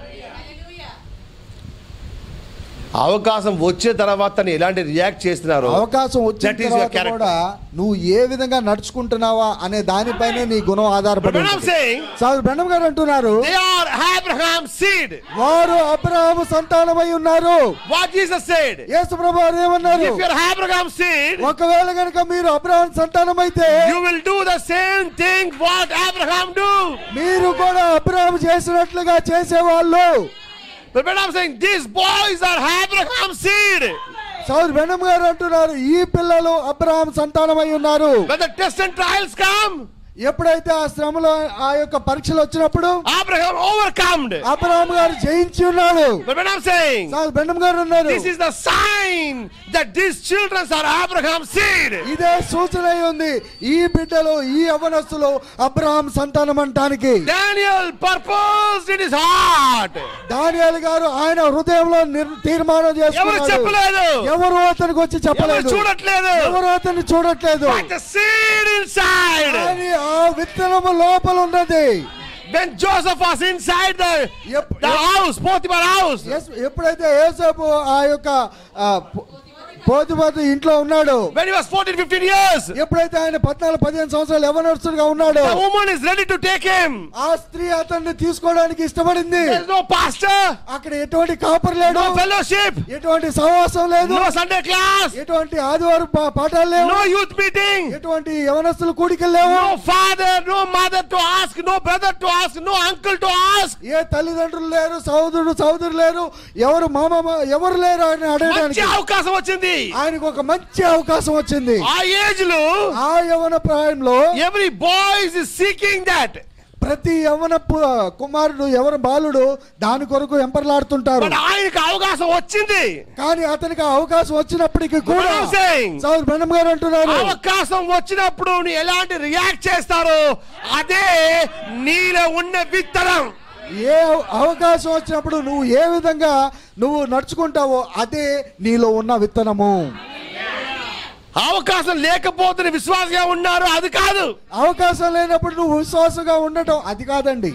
అవకాశం వచ్చే తర్వాత నీ ఎలాంటి రియాక్ట్ చేస్తున్నారు అవకాశం వచ్చిన That is your తర్వాత character. కూడా నువ్వు ఏ విధంగా నడుచుకుంటున్నావా అనే దానిపైనే నీ గుణం But ఆధారపడి when I'm ఉంటుంది. saying సార్ బెండం గారు అంటున్నారు they are Abraham's seed వారు అబ్రహాము సంతానమై ఉన్నారు what Jesus said యేసు ప్రభు వారు ఏమన్నారు if you're Abraham's seed ఒకవేళ కనుక మీరు అబ్రహాం సంతానం అయితే you will do the same thing what Abraham do మీరు కూడా అబ్రహాం చేసినట్లుగా చేసేవాళ్ళు but when I'm saying these boys are Abraham's seed so Branham గారు అంటున్నారు ఈ పిల్లలు అబ్రహాం సంతానమై ఉన్నారు when the tests and trials come ఎప్పుడైతే ఆ శ్రమలో ఆ యొక్క పరీక్షలు వచ్చినప్పుడు Abraham overcome అబ్రహాం గారు జయించి ఉన్నాడు but when I'm saying so Branham గారు అన్నారు This is the sign that these children are Abraham's seed. ఇదే సూచన అయి ఉంది ఈ బిడ్డలు ఈ యవనస్తులు అబ్రహాం సంతానం అంటానికి Daniel purposed in his heart. దానియాలు గారు ఆయన హృదయంలో నిర్- తీర్మానం ఎవరు చేసుకున్నాడు చెప్పలేదు ఎవరు అతనికి వచ్చి ఎవరు చెప్పలేదు చూడట్లేదు ఎవరు అతన్ని చూడట్లేదు But the seed inside. కానీ ఆ విత్తనము లోపల ఉన్నది When Joseph was inside the, Yep, the yep. house, Potiphar house, ఎస్- ఎప్పుడైతే యేసేపు ఆ యొక్క ఆ, పో- పోతుపోతు ఇంట్లో ఉన్నాడు when he was 14, 15 years, ఎప్పుడైతే ఆయన పద్నాలుగు పదిహేను సంవత్సరాలు యవనస్తుడుగా ఉన్నాడు the woman is ready to take him. ఆ స్త్రీ అతన్ని తీసుకోవడానికి ఇష్టపడింది There's no pastor, అక్కడ ఎటువంటి కాపర్ లేడు no fellowship, ఎటువంటి సహవాసం లేదు no Sunday class, ఎటువంటి ఆదివారం పా- పాఠాలు లేవు no youth meeting, ఎటువంటి యవనస్తులు కూడికలు లేవు no father, no mother to ask, no brother to ask, no uncle to ask. ఏ తల్లిదండ్రులు లేరు సహోదరుడు సహోదరులు లేరు ఎవరు మామ మా- ఎవరు లేరు ఆయన మంచి అడగడానికి అవకాశం వచ్చింది ఆయనకు ఒక మంచి అవకాశం వచ్చింది ఆ ఏజ్ లో ఆ యవన ప్రాయంలో every boys is seeking that ప్రతి యవన పు- కుమారుడు ఎవరు బాలుడు దాని కొరకు ఎంపర్లాడుతుంటారు బట్ ఆయనకు అవకాశం వచ్చింది కానీ అతనికి ఆ అవకాశం వచ్చినప్పటికీ కూడా What I'm saying? సౌర్ బ్రహ్మ గారు అంటున్నారు అవకాశం వచ్చినప్పుడు నీ ఎలాంటి రియాక్ట్ చేస్తారో అదే నీలో ఉన్న విత్తనం ఏ అవకాశం వచ్చినప్పుడు నువ్వు ఏ విధంగా నువ్వు నడుచుకుంటావో అదే నీలో ఉన్న విత్తనము అవకాశం లేకపోతే విశ్వాసంగా ఉన్నారు అది కాదు అవకాశం లేనప్పుడు నువ్వు విశ్వాసంగా ఉండటం అది కాదండి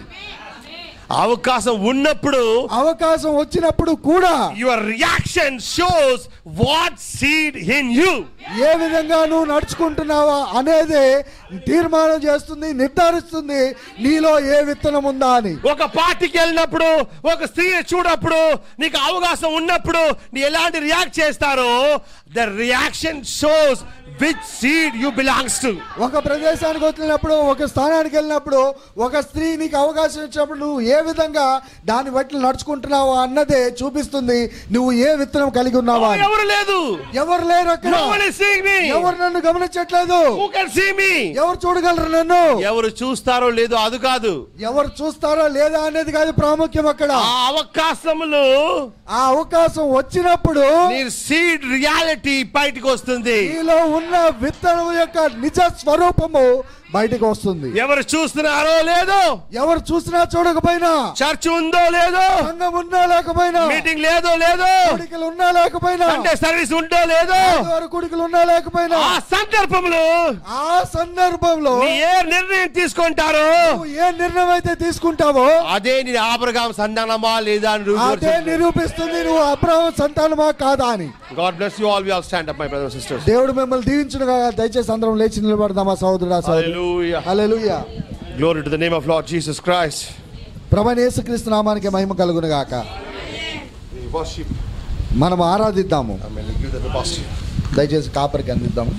అవకాశం ఉన్నప్పుడు అవకాశం వచ్చినప్పుడు కూడా your reaction shows what seed in you ఏ విధంగా నువ్వు నడుచుకుంటున్నావా అనేది తీర్మానం చేస్తుంది నిర్ధారిస్తుంది నీలో ఏ విత్తనం ఉందా అని ఒక పార్టీకి వెళ్ళినప్పుడు ఒక స్త్రీని చూడప్పుడు నీకు అవకాశం ఉన్నప్పుడు నీ ఎలాంటి రియాక్ట్ చేస్తారో the reaction shows which seed you belongs to ఒక ప్రదేశానికి వచ్చినప్పుడు ఒక స్థానానికి వెళ్ళినప్పుడు ఒక స్త్రీ నీకు అవకాశం ఇచ్చినప్పుడు నువ్వు ఏ విధంగా దాన్ని బట్టి నడుచుకుంటున్నావా అన్నదే చూపిస్తుంది నువ్వు ఏ విత్తనం కలిగి ఉన్నావా అని. ఎవరు లేదు ఎవరు లేరు అక్కడ No one is seeing me. ఎవరు నన్ను గమనించట్లేదు Who can see me? ఎవరు చూడగలరు నన్ను ఎవరు చూస్తారో లేదో అది కాదు ఎవరు చూస్తారో లేదా అనేది కాదు ప్రాముఖ్యం అక్కడ ఆ అవకాశములు ఆ అవకాశం వచ్చినప్పుడు నీ సీడ్ రియాలిటీ బయటకు వస్తుంది నీలో ఉన్న విత్తనం యొక్క నిజ స్వరూపము బయటకు వస్తుంది ఎవరు చూస్తున్నారో లేదో ఎవరు చూసినా చూడకపోయినా చర్చ్ ఉందో లేదో సంఘం ఉన్నా లేకపోయినా మీటింగ్ లేదో లేదో కుడికలు ఉన్నా లేకపోయినా సండే సర్వీస్ ఉందో లేదో ఆదివారం కుడికలు ఉన్నా లేకపోయినా ఆ సందర్భంలో ఆ సందర్భంలో నీ ఏ నిర్ణయం తీసుకుంటారో నువ్వు ఏ నిర్ణయం అయితే తీసుకుంటావో అదే నీ ఆపరగాం సంధానమా లేదా అని అదే నిరూపిస్తుంది నువ్వు అబ్రహం సంతానమా కాదా అని God bless you all we all stand up my brothers sisters దేవుడు మిమ్మల్ని దీవించునుగా దయచేసి అందరం లేచి నిలబడదామా సహోదరుడా సహోదరు hallelujah hallelujah glory to the name of Lord Jesus Christ ప్రభు యేసుక్రీస్తు నామానికి మహిమ కలుగును గాక వర్షిప్ మనం ఆరాధిద్దాము ఆమేన్ గివ్ ద పాజిటివ్ దయచేసి కాపరికి అందిద్దాము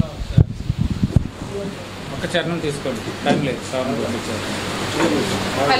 ఒక చరణం తీసుకోండి టైం లేదు సార్ పంపించారు